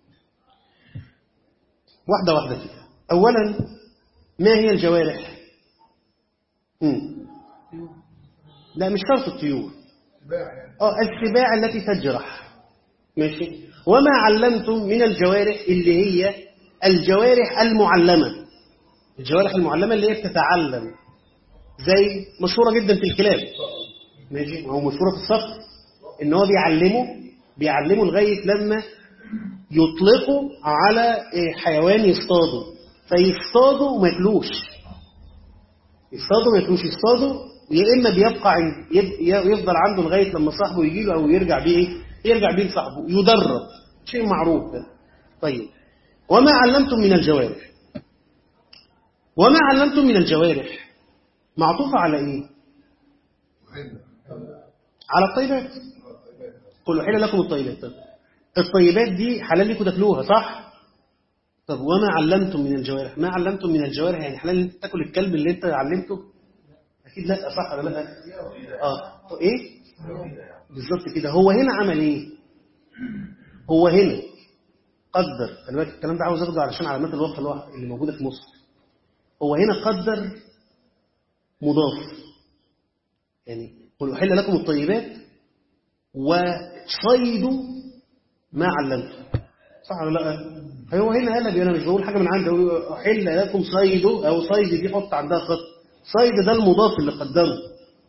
واحده واحده كده اولا ما هي الجوارح مم. لا مش شرط الطيور اه السباع التي تجرح ماشي وما علمتم من الجوارح اللي هي الجوارح المعلمة الجوارح المعلمة اللي هي بتتعلم زي مشهورة جدا في الكلاب ماشي وهو مشهورة في الصقر ان هو بيعلمه بيعلمه لغاية لما يطلقوا على حيوان يصطاده فيصطادوا وما ياكلوش يصطادوا ما ياكلوش يصطادوا يا اما بيبقى عند يفضل عنده لغايه لما صاحبه يجي له او يرجع بيه ايه يرجع بيه لصاحبه يدرب شيء معروف ده طيب وما علمتم من الجوارح وما علمتم من الجوارح معطوفه على ايه على الطيبات قل حل لكم الطيبات طيب. الطيبات دي حلال لكم تاكلوها صح طب وما علمتم من الجوارح ما علمتم من الجوارح يعني حلال انت تاكل الكلب اللي انت علمته اكيد لا صح ولا لا اه طب ايه بالظبط كده هو هنا عمل ايه هو هنا قدر خلي بالك الكلام ده عاوز اخده علشان علامات الوقف اللي موجوده في مصر هو هنا قدر مضاف يعني قل احل لكم الطيبات وصيدوا ما علمتم صح ولا لا هو هنا قال انا مش بقول حاجه من عندي اقول احل لكم صيد او صيد دي حط عندها خط صيد ده المضاف اللي قدمه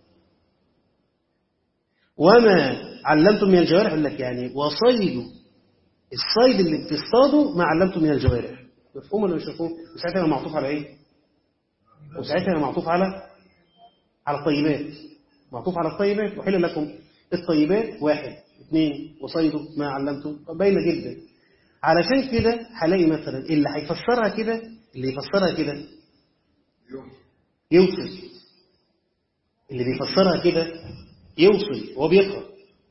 وما علمتم من الجوارح يقول لك يعني وصيد الصيد اللي بتصطاده ما علمته من الجوارح مفهوم ولا مش مفهوم وساعتها يبقى معطوف على ايه وساعتها يبقى معطوف على على الطيبات معطوف على الطيبات وحل لكم الطيبات واحد اثنين وصيده ما علمته باينه جدا علشان كده هلاقي مثلا اللي هيفسرها كده اللي يفسرها كده يوصل اللي بيفسرها كده يوصل وهو بيقرأ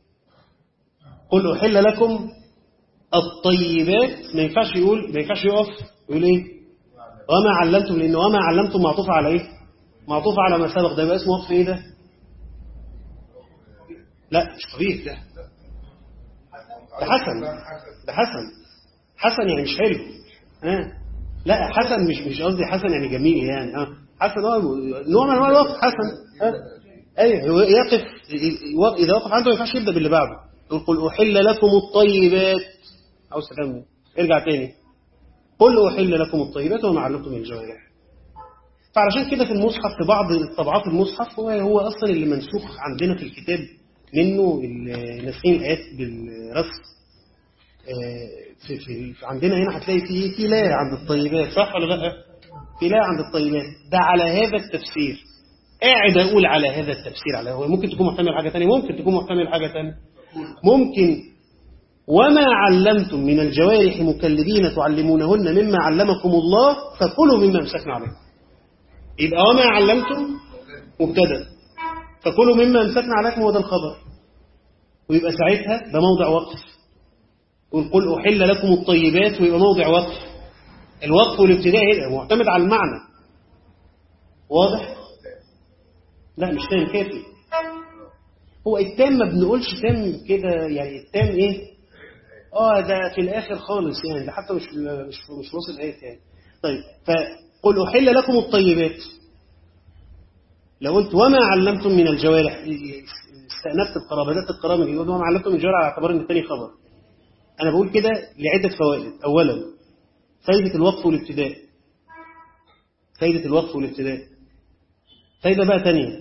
قل أحل لكم الطيبات ما ينفعش يقول ما ينفعش يقف يقول ايه وما علمتم لأن وما علمتم معطوف على ايه معطوف على ما سبق ده يبقى اسمه وقف ايه ده لا مش قبيح ده ده حسن ده حسن حسن يعني مش حلو ها لا حسن مش مش قصدي حسن يعني جميل يعني اه حسن هو نوع من انواع الوقف حسن ها ايوه هو يقف اذا وقف عنده ما ينفعش يبدا باللي بعده يقول قل احل لكم الطيبات او سلام ارجع تاني قل احل لكم الطيبات وما علمتم من الجوارح فعلشان كده في المصحف في بعض طبعات المصحف هو هو اصلا اللي منسوخ عندنا في الكتاب منه ناسخين الايات بالرسم في, في, في عندنا هنا هتلاقي في في لا عند الطيبات صح ولا لا في لا عند الطيبات ده على هذا التفسير قاعد اقول على هذا التفسير على هو ممكن تكون محتمل حاجه ثانيه ممكن تكون محتمل حاجه ثانيه ممكن وما علمتم من الجوارح مكلبين تعلمونهن مما علمكم الله فكلوا مما امسكنا عليكم يبقى وما علمتم مبتدا فكلوا مما امسكنا عليكم هو ده الخبر ويبقى ساعتها ده موضع وقف قل قل أحل لكم الطيبات ويبقى موضع وقف الوقف والابتداء هنا معتمد على المعنى واضح لا مش تام كافي هو التام ما بنقولش تام كده يعني التام ايه اه ده في الاخر خالص يعني ده حتى مش مش مش واصل ايه يعني طيب فقل احل لكم الطيبات لو قلت وما علمتم من الجوارح استأنفت القرابات القرامة دي وما علمتم من الجوارح على اعتبار ان الثاني خبر انا بقول كده لعدة فوائد اولا فايدة الوقف والابتداء فايدة الوقف والابتداء فايدة بقى تانية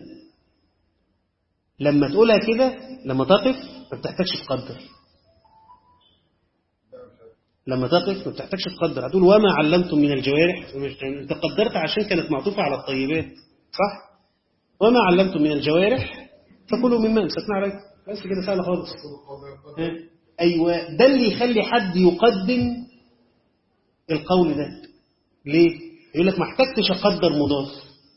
لما تقولها كده لما تقف ما بتحتاجش تقدر لما تقف ما بتحتاجش تقدر هتقول وما علمتم من الجوارح انت قدرت عشان كانت معطوفة على الطيبات صح وما علمتم من الجوارح فكلوا مما امسكنا عليكم بس كده سهله خالص ايوه ده اللي يخلي حد يقدم القول ده ليه يقول لك ما احتجتش اقدر مضاف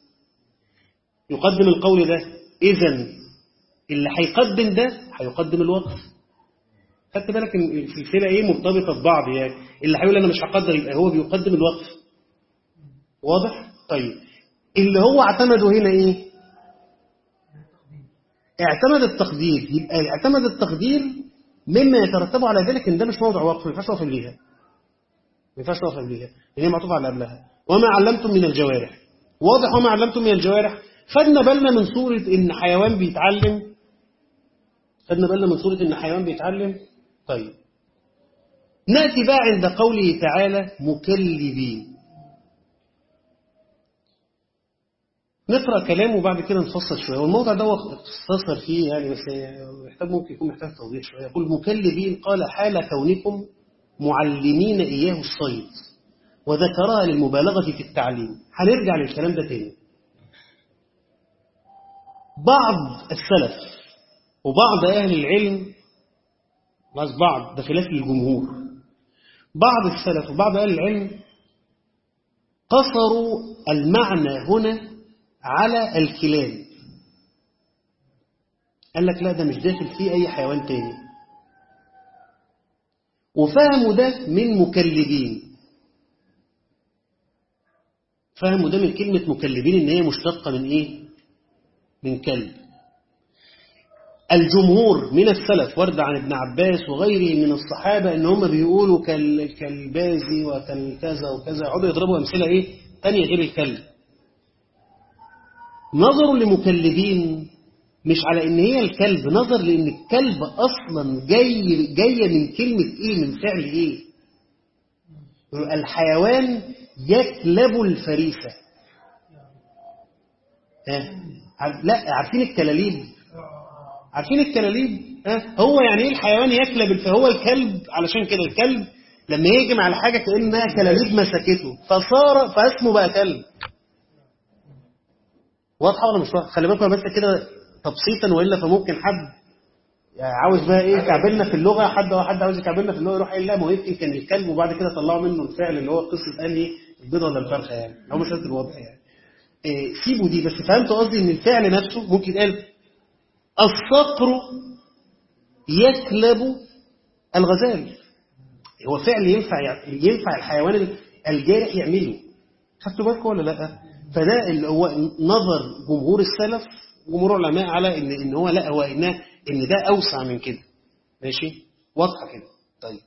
يقدم القول ده اذا اللي هيقدم ده هيقدم الوقف خدت بالك ان السلسله ايه مرتبطه ببعض يعني اللي هيقول انا مش هقدر يبقى هو بيقدم الوقف واضح طيب اللي هو اعتمده هنا ايه اعتمد التقدير يبقى اعتمد التقدير مما يترتب على ذلك ان ده مش موضع وقف ما ينفعش اقف قبليها ما ينفعش اقف قبليها لان هي معطوفه على قبلها وما علمتم من الجوارح واضح وما علمتم من الجوارح خدنا بالنا من صورة ان حيوان بيتعلم خدنا بالنا من صورة ان حيوان بيتعلم طيب نأتي بقى عند قوله تعالى مكلبين نقرأ كلامه وبعد كده نفصل شوية والموضع ده اختصر فيه يعني بس محتاج ممكن يكون محتاج توضيح شوية يقول مكلبين قال حال كونكم معلمين إياه الصيد وذكرها للمبالغة في التعليم هنرجع للكلام ده تاني بعض السلف وبعض أهل العلم بس بعض ده خلاف الجمهور بعض السلف وبعض أهل العلم قصروا المعنى هنا على الكلاب قال لك لا ده مش داخل فيه أي حيوان تاني وفهموا ده من مكلبين فهموا ده من كلمة مكلبين إن هي مشتقة من إيه؟ من كلب الجمهور من السلف ورد عن ابن عباس وغيره من الصحابة إن هم بيقولوا كالبازي وكالكذا وكذا يقعدوا يضربوا أمثلة إيه؟ تانية غير الكلب نظروا لمكلبين مش على ان هي الكلب نظر لان الكلب اصلا جاي جايه من كلمه ايه من فعل ايه الحيوان يكلب الفريسه ها لا عارفين الكلاليب عارفين الكلاليب ها هو يعني ايه الحيوان يكلب فهو الكلب علشان كده الكلب لما يهجم على حاجه كانها كلاليب مسكته فصار فاسمه بقى كلب واضحه ولا مش واضحه خلي بالكم بس كده تبسيطا والا فممكن حد يعني عاوز بقى ايه يكعبلنا في اللغه حد او حد عاوز يكعبلنا في اللغه يروح قايل لا ما هو يمكن كان الكلب وبعد كده طلعوا منه الفعل اللي هو قصه قال ايه البيضه ولا الفرخه يعني هو مساله الوضع يعني إيه سيبوا دي بس فهمتوا قصدي ان الفعل نفسه ممكن يتقال الصقر يكلب الغزال هو فعل ينفع ينفع الحيوان الجارح يعمله خدتوا بالكم ولا لا فده اللي هو نظر جمهور السلف جمهور العلماء على ان ان هو لا هو ان ان ده اوسع من كده ماشي واضحه كده طيب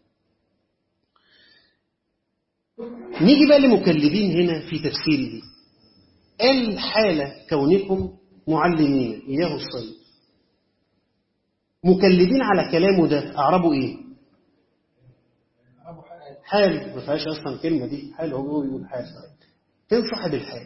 نيجي بقى لمكلبين هنا في تفسير دي قال حال كونكم معلمين اياه الصيد مكلبين على كلامه ده اعربوا ايه أبو حاجة حال ما فيهاش اصلا كلمه دي حال هو يقول حال فين صاحب الحال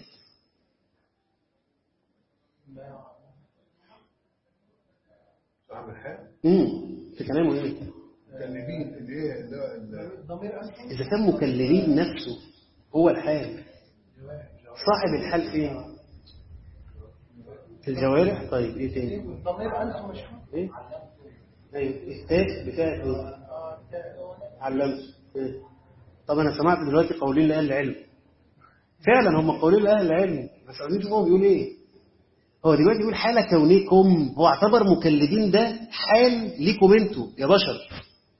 صاحب الحال امم في كلامه ايه مكلفين اللي هي اللي هو ال- ضمير أصلا اذا كان مكلبين نفسه هو الحال صاحب الحال فين في الجوارح طيب ايه تاني ضمير أنت مشهور ايه ايوه التاء بتاعت ايه آه، ده- علمت إيه؟ طب انا سمعت دلوقتي قولين لاهل العلم فعلا هم قولين لاهل العلم بس عايزين نشوف هو بيقول ايه هو دلوقتي بيقول حال كونكم هو اعتبر مكلبين ده حال ليكم انتوا يا بشر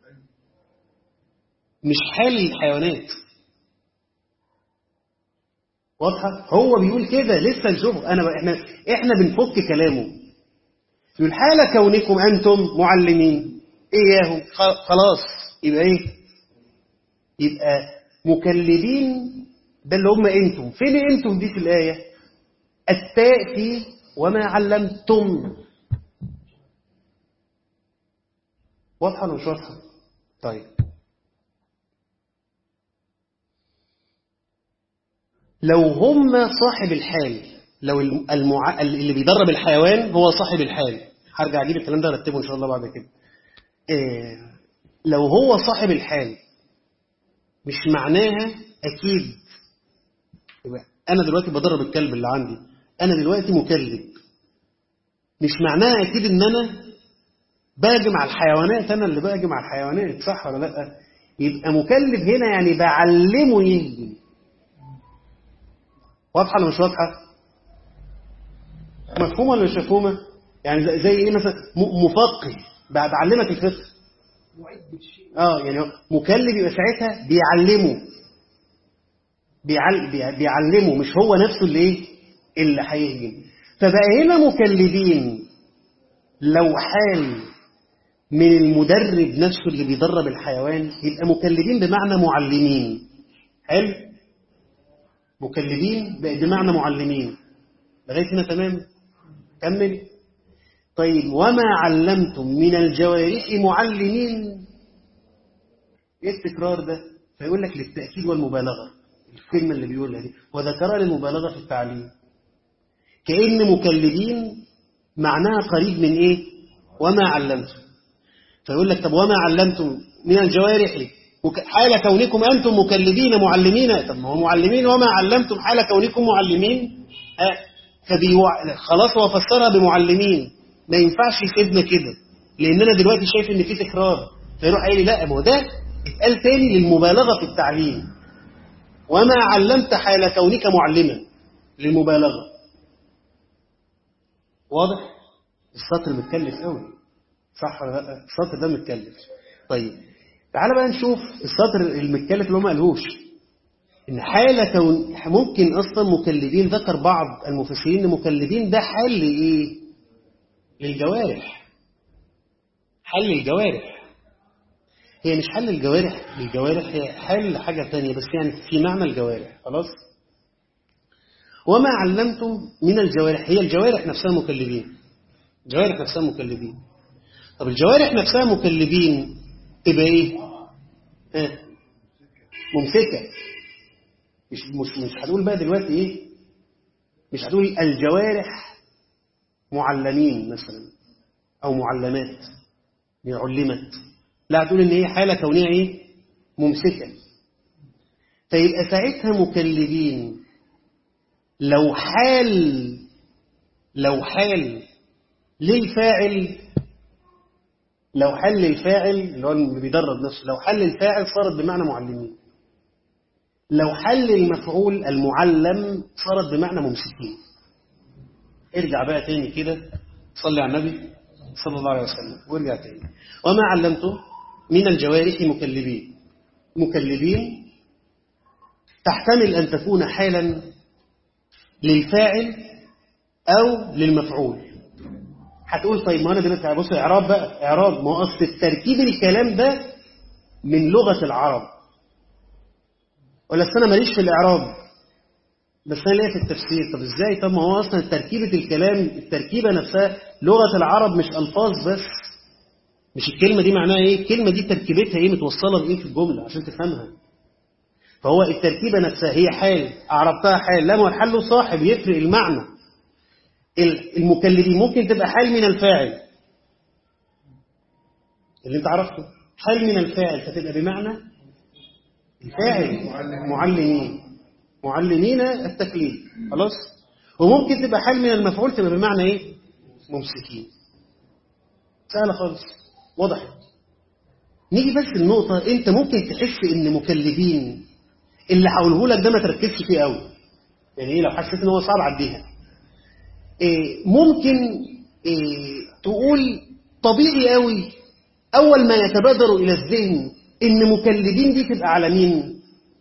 مش حال الحيوانات واضحه هو بيقول كده لسه نشوف انا احنا احنا بنفك كلامه يقول حال كونكم انتم معلمين اياهم خ- خلاص يبقى ايه يبقى مكلبين ده اللي هم انتم فين انتم دي في الايه التاء في وما علمتم واضحه ولا مش واضحه طيب لو هم صاحب الحال لو المع... اللي بيدرب الحيوان هو صاحب الحال هرجع اجيب الكلام ده ارتبه ان شاء الله بعد كده إيه لو هو صاحب الحال مش معناها اكيد يبقى انا دلوقتي بدرب الكلب اللي عندي انا دلوقتي مكلب مش معناها اكيد ان انا باجم على الحيوانات انا اللي باجم على الحيوانات صح ولا لا يبقى مكلب هنا يعني بعلمه يهجم واضحه ولا مش واضحه مفهومه ولا مش مفهومه يعني زي- زي ايه مثلا م- مفقه ب- بعلمك الفقه معد بالشيء اه يعني هو مكلب يبقى ساعتها بيعلمه بيعل... بيع- بيعلمه مش هو نفسه اللي ايه اللي هيهجم فبقى هنا مكلبين لو حال من المدرب نفسه اللي بيدرب الحيوان يبقى مكلبين بمعنى معلمين حلو مكلبين بقى بمعنى معلمين لغايه هنا تمام كمل طيب وما علمتم من الجوارح معلمين ايه التكرار ده فيقول لك للتأكيد والمبالغة الكلمة اللي بيقولها دي وذكرها للمبالغة في التعليم كأن مكلبين معناها قريب من ايه وما علمتم فيقول لك طب وما علمتم من الجوارح وك- حال كونكم أنتم مكلبين معلمين طب ما هو معلمين وما علمتم حال كونكم معلمين آه، فبيوع... خلاص هو فسرها بمعلمين ما ينفعش يسيبنا كده لأن أنا دلوقتي شايف إن في تكرار فيروح قايل لي لا ما هو ده اتقال تاني للمبالغة في التعليم وما علمت حال كونك معلما للمبالغة واضح؟ السطر متكلف قوي صح ولا لا؟ السطر ده متكلف طيب تعال بقى نشوف السطر المتكلف اللي هو ما قالهوش ان حال كون ممكن اصلا مكلبين ذكر بعض المفسرين ان مكلبين ده حل لايه للجوارح حل الجوارح هي مش حل الجوارح للجوارح هي حل حاجة تانية بس يعني في معنى الجوارح خلاص وما علمتم من الجوارح هي الجوارح نفسها مكلبين الجوارح نفسها مكلبين طب الجوارح نفسها مكلبين تبقى ايه ها ممسكة مش مش مش هتقول بقى دلوقتي ايه مش هتقول الجوارح معلمين مثلا أو معلمات هي علمت لا هتقول إن هي حالة كونية إيه ممسكة فيبقى ساعتها مكلبين لو حال لو حال للفاعل لو حل الفاعل اللي هو اللي بيدرب نفسه لو حل الفاعل صارت بمعنى معلمين لو حل المفعول المعلم صارت بمعنى ممسكين ارجع بقى تاني كده صلي على النبي صلى الله عليه وسلم وارجع تاني وما علمته من الجوارح مكلبين مكلبين تحتمل أن تكون حالا للفاعل أو للمفعول هتقول طيب ما أنا دلوقتي بص إعراب بقى إعراب ما هو أصل التركيب الكلام ده من لغة العرب ولا أصل أنا ماليش في الإعراب بس أنا ليا في التفسير طب إزاي طب ما هو أصلا تركيبة الكلام التركيبة نفسها لغة العرب مش ألفاظ بس مش الكلمة دي معناها إيه الكلمة دي تركيبتها إيه متوصلة بإيه في الجملة عشان تفهمها فهو التركيبة نفسها هي حال أعربتها حال لا ما هو الحل صاحب يفرق المعنى المكلفين ممكن تبقى حال من الفاعل اللي انت عرفته حال من الفاعل فتبقى بمعنى الفاعل معلمين معلمين التكليف خلاص وممكن تبقى حال من المفعول تبقى بمعنى ايه ممسكين سهله خالص وضحت نيجي بس النقطة انت ممكن تحس ان مكلفين اللي هقوله لك ده ما تركزش فيه قوي يعني ايه لو حسيت ان هو صعب عديها إيه ممكن إيه تقول طبيعي قوي اول ما يتبادر الى الذهن ان مكلبين دي تبقى على مين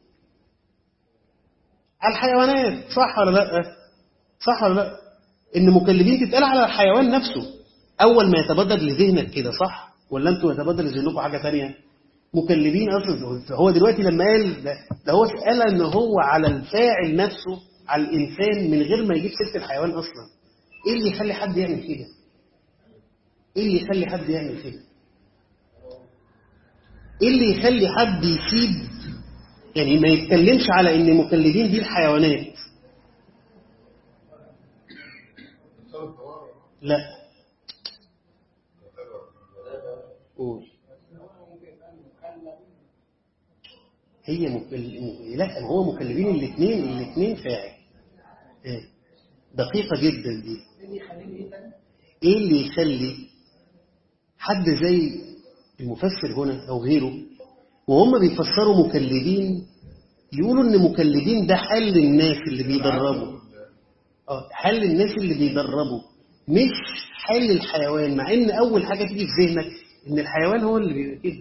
على الحيوانات صح ولا لا صح ولا لا ان مكلبين تتقال على الحيوان نفسه اول ما يتبادر لذهنك كده صح ولا انتوا يتبادر لذهنكم حاجه ثانيه مكلبين اصلا هو دلوقتي لما قال ده, ده هو قال ان هو على الفاعل نفسه على الانسان من غير ما يجيب سيره الحيوان اصلا ايه اللي يخلي حد يعمل كده ايه اللي يخلي حد يعمل كده ايه اللي يخلي حد يسيب يعني ما يتكلمش على ان مكلبين دي الحيوانات لا قول هي مكل... لا هو مكلبين الاثنين الاثنين فاعل ايه دقيقة جدا دي ايه اللي يخلي حد زي المفسر هنا او غيره وهم بيفسروا مكلبين يقولوا ان مكلبين ده حل الناس اللي بيدربوا اه حل الناس اللي بيدربوا مش حل الحيوان مع ان اول حاجة تيجي في ذهنك ان الحيوان هو اللي بيبقى كده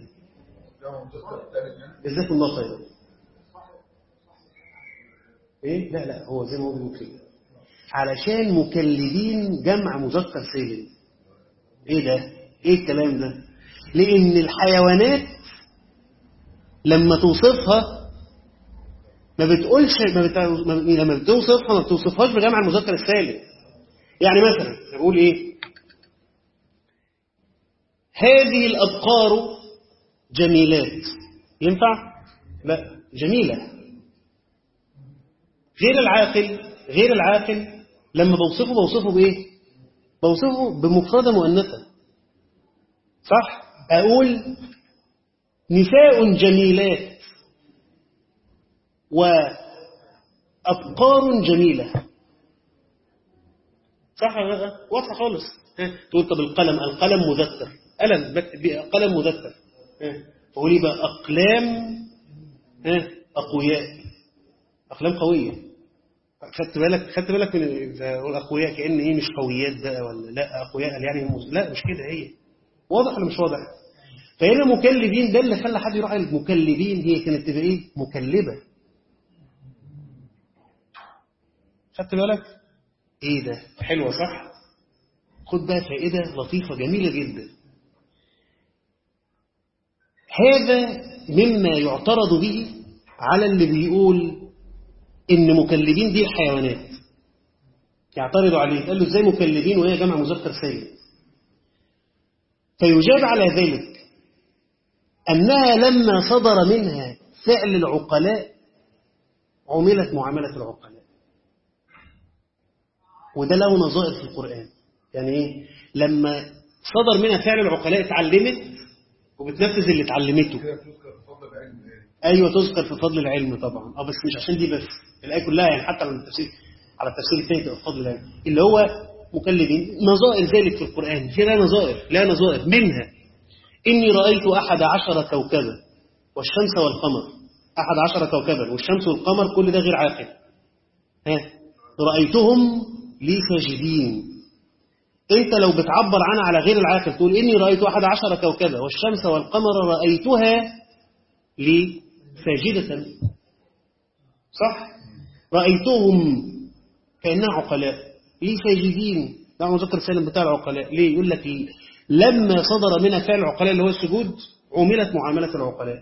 جزاكم الله خيرا ايه لا لا هو زي ما هو بيقول كده علشان مكلبين جمع مذكر سالم ايه ده ايه الكلام ده لان الحيوانات لما توصفها ما بتقولش ما بت... ما... لما بتوصفها ما بتوصفهاش بجمع المذكر السالم يعني مثلا بقول ايه هذه الابقار جميلات ينفع لا جميله غير العاقل غير العاقل لما بوصفه بوصفه بايه بوصفه بمفردة مؤنثة صح اقول نساء جميلات وأبقار جميلة صح ولا لا واضحة خالص تقول طب القلم القلم مذكر قلم بكتب بيه قلم مذكر فقول لي بقى أقلام أقوياء أقلام قوية خدت بالك خدت بالك من الأقوياء كأن إيه مش قويات بقى ولا لا أقوياء يعني مز... لا مش كده هي واضح ولا مش واضح فهنا مكلبين ده اللي خلى حد يروح المكلبين هي كانت تبقى إيه مكلبة خدت بالك إيه ده حلوة صح خد بقى فائدة لطيفة جميلة جدا هذا مما يعترض به على اللي بيقول إن مكلبين دي الحيوانات يعترضوا عليه قال له ازاي مكلبين وهي جمع مذكر سالم فيجاب على ذلك أنها لما صدر منها فعل العقلاء عملت معاملة العقلاء وده له نظائر في القرآن يعني إيه؟ لما صدر منها فعل العقلاء اتعلمت وبتنفذ اللي اتعلمته كده بتذكر بفضل العلم يعني ايوه تذكر في فضل العلم طبعا اه بس مش عشان دي بس الايه كلها يعني حتى على التفسير على التفسير الثاني تبقى بفضل العلم اللي هو مكلمين نظائر ذلك في القران في لا نظائر لا نظائر منها اني رايت احد عشر كوكبا والشمس والقمر احد عشر كوكبا والشمس والقمر كل ده غير عاقل ها رايتهم لي ساجدين انت لو بتعبر عنها على غير العاقل تقول اني رايت احد عشر كوكبا والشمس والقمر رايتها لي ساجدة صح رأيتهم كأنها عقلاء ليه ساجدين ده مذكر سالم بتاع العقلاء ليه يقول لك ليه؟ لما صدر منها فعل العقلاء اللي هو السجود عملت معاملة العقلاء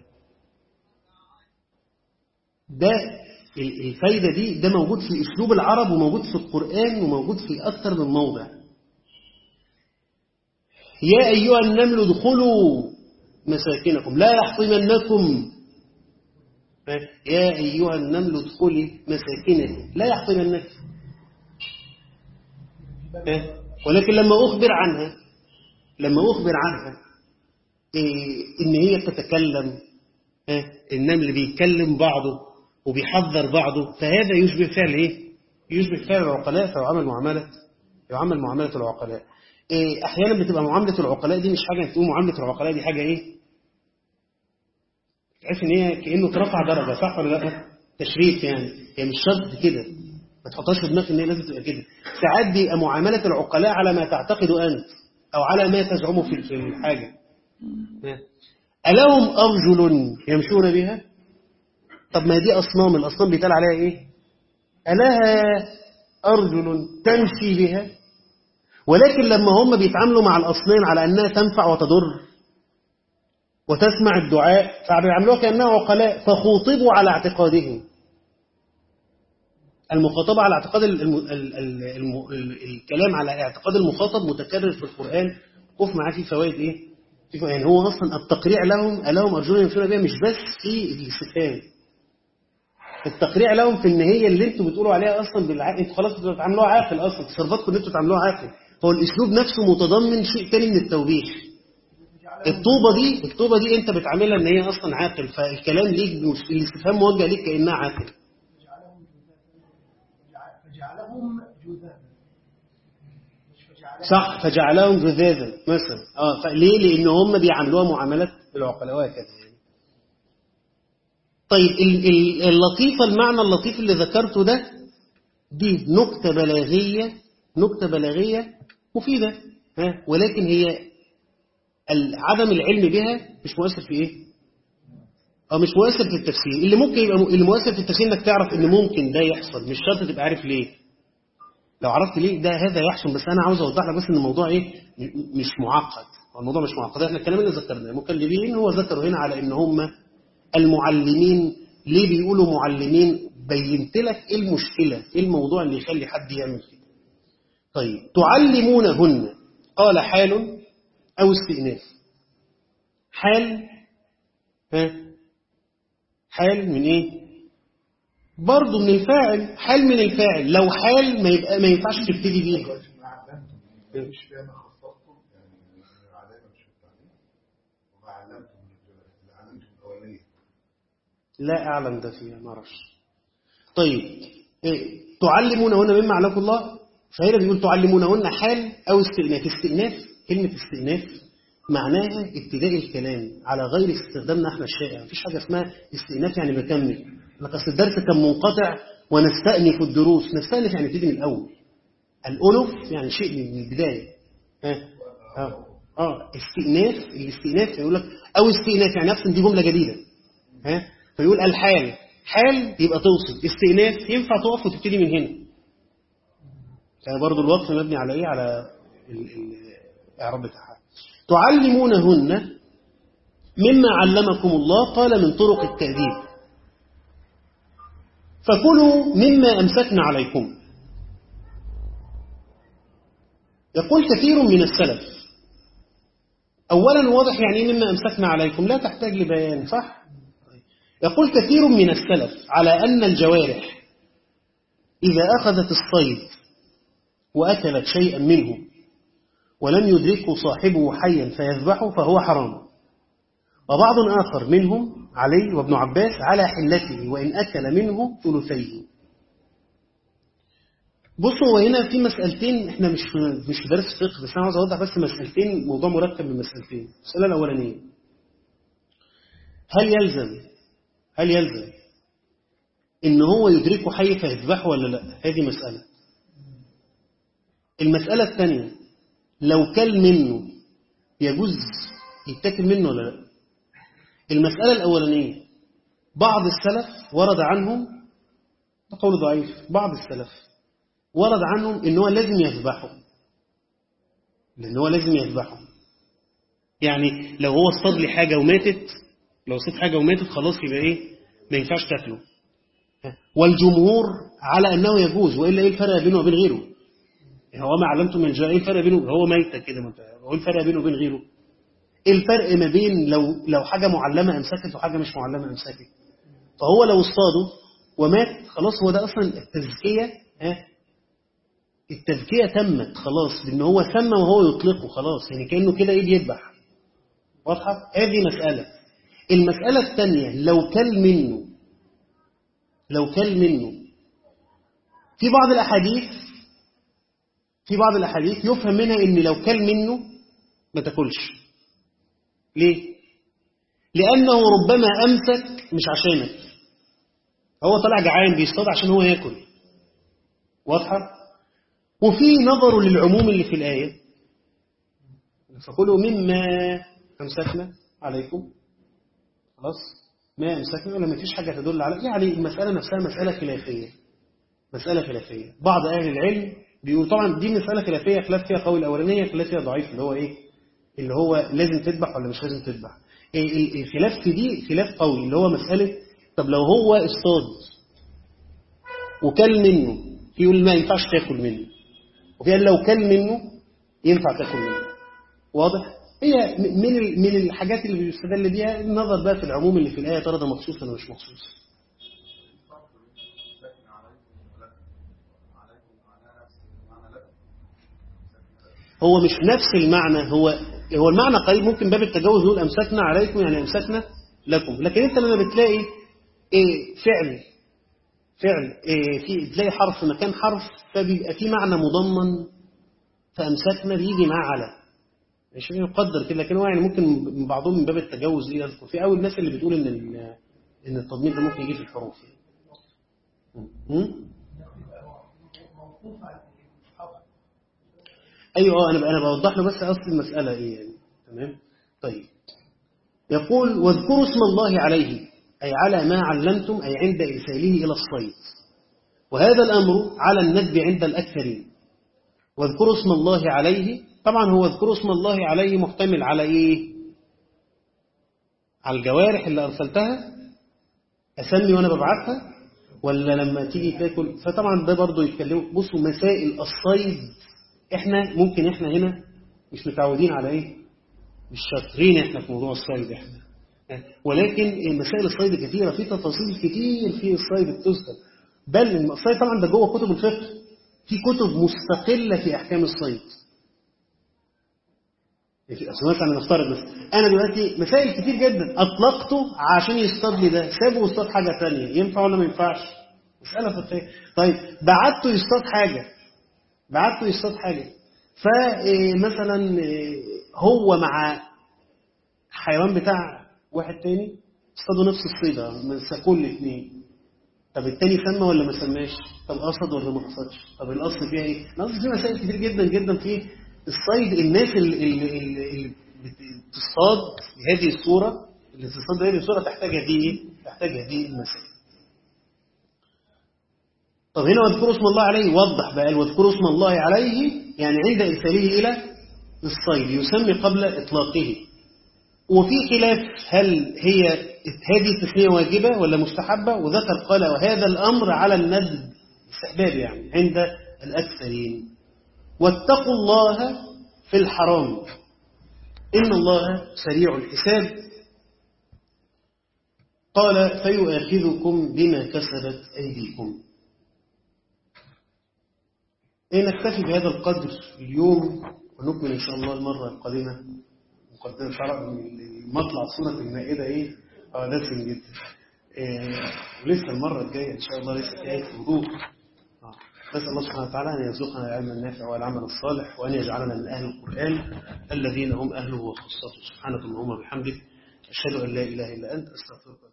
ده ال- الفايدة دي ده موجود في أسلوب العرب وموجود في القرآن وموجود في أكثر من موضع يا أيها النمل ادخلوا مساكنكم لا يحطمنكم يا أيها النمل ادخلي مساكنكم لا يحطمنك ولكن لما أخبر عنها لما أخبر عنها إيه إن هي تتكلم إيه النمل بيتكلم بعضه وبيحذر بعضه فهذا يشبه فعل إيه؟ يشبه فعل العقلاء فيعامل معاملة يعامل معاملة العقلاء إيه أحيانا بتبقى معاملة العقلاء دي مش حاجة تقول معاملة العقلاء دي حاجة إيه؟ تحس إن هي كأنه ترفع درجة صح ولا لا؟ تشريف يعني هي مش شرط كده ما تحطهاش في دماغك إن هي لازم تبقى كده ساعات بيبقى معاملة العقلاء على ما تعتقد أنت أو على ما تزعمه في في الحاجة ألهم أرجل يمشون بها طب ما دي أصنام الأصنام بيتقال عليها إيه ألها أرجل تمشي بها ولكن لما هم بيتعاملوا مع الأصنام على أنها تنفع وتضر وتسمع الدعاء فبيعاملوها كأنها عقلاء فخوطبوا على اعتقادهم المخاطبة على اعتقاد الم... ال... ال... الم... ال... الكلام على اعتقاد المخاطب متكرر في القرآن قف معاه في فوائد ايه في فوائد. يعني هو اصلا التقريع لهم لهم ارجون يمشون بها مش بس في الاستفهام التقريع لهم في ان هي اللي انتوا بتقولوا عليها اصلا بالعقل انتوا خلاص انتوا بتعاملوها عاقل اصلا تصرفاتكم اللي انتوا بتعاملوها عاقل هو الاسلوب نفسه متضمن شيء تاني من التوبيخ الطوبه دي الطوبه دي انت بتعاملها ان هي اصلا عاقل فالكلام ليك الاستفهام موجه ليك كانها عاقل فجعلهم جذابا مش فجعلهم صح فجعلهم جذاذا مثلا اه فليه لان هم بيعاملوها معاملات العقلاء وهكذا يعني طيب ال- ال- اللطيفه المعنى اللطيف اللي ذكرته ده دي نكته بلاغيه نكته بلاغيه مفيده ها ولكن هي ال- عدم العلم بها مش مؤثر في ايه اه مش مؤثر في التفسير اللي ممكن يبقى م- اللي مؤثر في التفسير انك تعرف ان ممكن ده يحصل مش شرط تبقى عارف ليه لو عرفت ليه ده هذا يحصل بس انا عاوز اوضح لك بس ان الموضوع ايه م- مش معقد هو الموضوع مش معقد احنا الكلام اللي ذكرناه مكلمين هو ذكروا هنا على ان هم المعلمين ليه بيقولوا معلمين بينت لك ايه المشكله ايه الموضوع اللي يخلي حد يعمل كده طيب تعلمونهن قال حال او استئناف حال ها حال من ايه برضه من الفاعل حال من الفاعل لو حال ما يبقى ما ينفعش تبتدي بيه دلوقتي ما علمتم مش فيها ما خصصتم يعني العلامه مش في التعليم وما علمتم من الجلال اللي علمتم الاوليه لا أعلم ده فيها ما أعرفش طيب إيه؟ تعلمونهن مما علمكم الله فهنا بيقول تعلمونهن حال أو استئناف استئناف كلمة استئناف معناها ابتداء الكلام على غير استخدامنا احنا الشائع مفيش حاجة اسمها استئناف يعني بكمل لك أصل الدرس كان منقطع ونستأنف الدروس نستأنف يعني نبتدي من الأول الألف يعني شيء من البداية ها اه اه استئناف الاستئناف يقول لك او استئناف يعني نفس دي جمله جديده ها فيقول الحال حال يبقى توصل استئناف ينفع تقف وتبتدي من هنا يعني برضو الوقف مبني على ايه على ال- ال- الاعراب بتاعها تعلمونهن مما علمكم الله قال من طرق التأديب فكلوا مما أمسكنا عليكم يقول كثير من السلف أولا واضح يعني إيه مما أمسكنا عليكم لا تحتاج لبيان صح؟ يقول كثير من السلف على أن الجوارح إذا أخذت الصيد وأكلت شيئا منه ولم يدركه صاحبه حيا فيذبحه فهو حرام وبعض آخر منهم علي وابن عباس على حلته وإن أكل منه ثلثيه بصوا هو هنا في مسألتين احنا مش في مش في درس فقه بس انا عاوز اوضح بس مسألتين موضوع مركب من مسألتين المسألة الأولانية هل يلزم هل يلزم ان هو يدركه حي فيذبحه ولا لا هذه مسألة المسألة الثانية لو كل منه يجوز يتاكل منه ولا لا المسألة الأولانية بعض السلف ورد عنهم ده قول ضعيف بعض السلف ورد عنهم ان هو لازم يذبحه لان هو لازم يذبحه يعني لو هو اصطاد لي حاجة وماتت لو اصطاد حاجة وماتت خلاص يبقى ايه ما ينفعش تاكله والجمهور على انه يجوز والا ايه الفرق بينه وبين غيره يعني هو ما علمتم من جاء ايه الفرق بينه هو ميتة كده ما انت- هو إيه الفرق بينه وبين غيره ايه الفرق ما بين لو لو حاجة معلمة امسكت وحاجة مش معلمة امسكت فهو لو اصطاده ومات خلاص هو ده اصلا التزكية ها التزكية تمت خلاص لان هو سمى وهو يطلقه خلاص يعني كأنه كده ايه بيذبح واضحة هذه مسألة المسألة الثانية لو كل منه لو كل منه في بعض الأحاديث في بعض الأحاديث يفهم منها إن لو كل منه ما تاكلش ليه؟ لأنه ربما أمسك مش عشانك هو طلع جعان بيصطاد عشان هو ياكل واضحة؟ وفي نظر للعموم اللي في الآية فكلوا مما أمسكنا عليكم خلاص ما أمسكنا ولا ما فيش حاجة تدل على يعني المسألة نفسها مسألة خلافية مسألة خلافية بعض أهل العلم بيقول طبعا دي مسألة خلافية خلاف فيها قول الأولانية خلاف فيها ضعيف اللي هو إيه اللي هو لازم تذبح ولا مش لازم تذبح إيه ال- الخلاف في دي خلاف قوي اللي هو مسألة طب لو هو اصطاد وكل منه في يقول ما ينفعش تاكل منه وفي قال لو كل منه ينفع تاكل منه واضح هي م- من ال- من الحاجات اللي بيستدل بيها النظر بقى في العموم اللي في الآية ترى ده مخصوص ولا مش مخصوص هو مش نفس المعنى هو هو المعنى قريب ممكن باب التجاوز نقول أمسكنا عليكم يعني أمسكنا لكم لكن أنت لما بتلاقي إيه فعل فعل إيه في تلاقي حرف مكان حرف فبيبقى في معنى مضمن فأمسكنا بيجي معاه على مش يقدر كده لكن هو يعني ممكن من بعضهم من باب التجاوز ايه يذكر في اول الناس اللي بتقول ان ال- ان التضمير ده ممكن يجي في الحروف م? موقوف على المصحف ايوه اه انا ب- انا بوضح له بس اصل المساله ايه يعني تمام طيب يقول واذكروا اسم الله عليه اي على ما علمتم اي عند ارساله الى الصيد وهذا الامر على الندب عند الاكثرين واذكروا اسم الله عليه طبعا هو اذكروا اسم الله عليه محتمل على ايه على الجوارح اللي ارسلتها اسمي وانا ببعتها ولا لما تيجي تاكل فطبعا ده برضو يتكلموا بصوا مسائل الصيد احنا ممكن احنا هنا مش متعودين على ايه مش شاطرين احنا في موضوع الصيد احنا ولكن مسائل الصيد كثيرة في تفاصيل كتير في الصيد بتذكر بل الصيد طبعا ده جوه كتب الفقه في كتب مستقلة في أحكام الصيد يعني أصل مثلا نفترض بس أنا دلوقتي مسائل كتير جدا أطلقته عشان يصطاد لي ده سابه واصطاد حاجة ثانيه ينفع ولا ما ينفعش؟ مسألة فقهية طيب بعته يصطاد حاجة بعته يصطاد حاجة فمثلا هو مع حيوان بتاع واحد تاني اصطادوا نفس الصيدة مسكوا الاثنين طب التاني سمى ولا ما سماش طب قصد ولا ما قصدش طب الاصل فيها ايه الاصل فيه مسائل كتير جدا جدا في الصيد الناس اللي, اللي, اللي, اللي بتصطاد بهذه الصورة اللي تصطاد بهذه الصورة تحتاج هذه ايه تحتاج هذه المسائل طب هنا واذكروا اسم الله عليه وضح بقى واذكروا اسم الله عليه يعني عند إرساله إلى الصيد يسمي قبل إطلاقه وفي خلاف هل هي هذه التسمية واجبة ولا مستحبة وذكر قال وهذا الأمر على الندب استحباب يعني عند الأكثرين واتقوا الله في الحرام إن الله سريع الحساب قال فيؤاخذكم بما كسبت أيديكم إيه نكتفي بهذا القدر اليوم ونكمل إن شاء الله المرة القادمة مقدمة شرع من مطلع سورة المائدة إيه آه دسم جدا إيه ولسه المرة الجاية إن شاء الله لسه في آية وضوء آه. نسأل الله سبحانه وتعالى أن يرزقنا العلم النافع والعمل الصالح وأن يجعلنا من أهل القرآن الذين هم أهله وخاصته سبحانك اللهم وبحمدك أشهد أن لا إله إلا أنت أستغفرك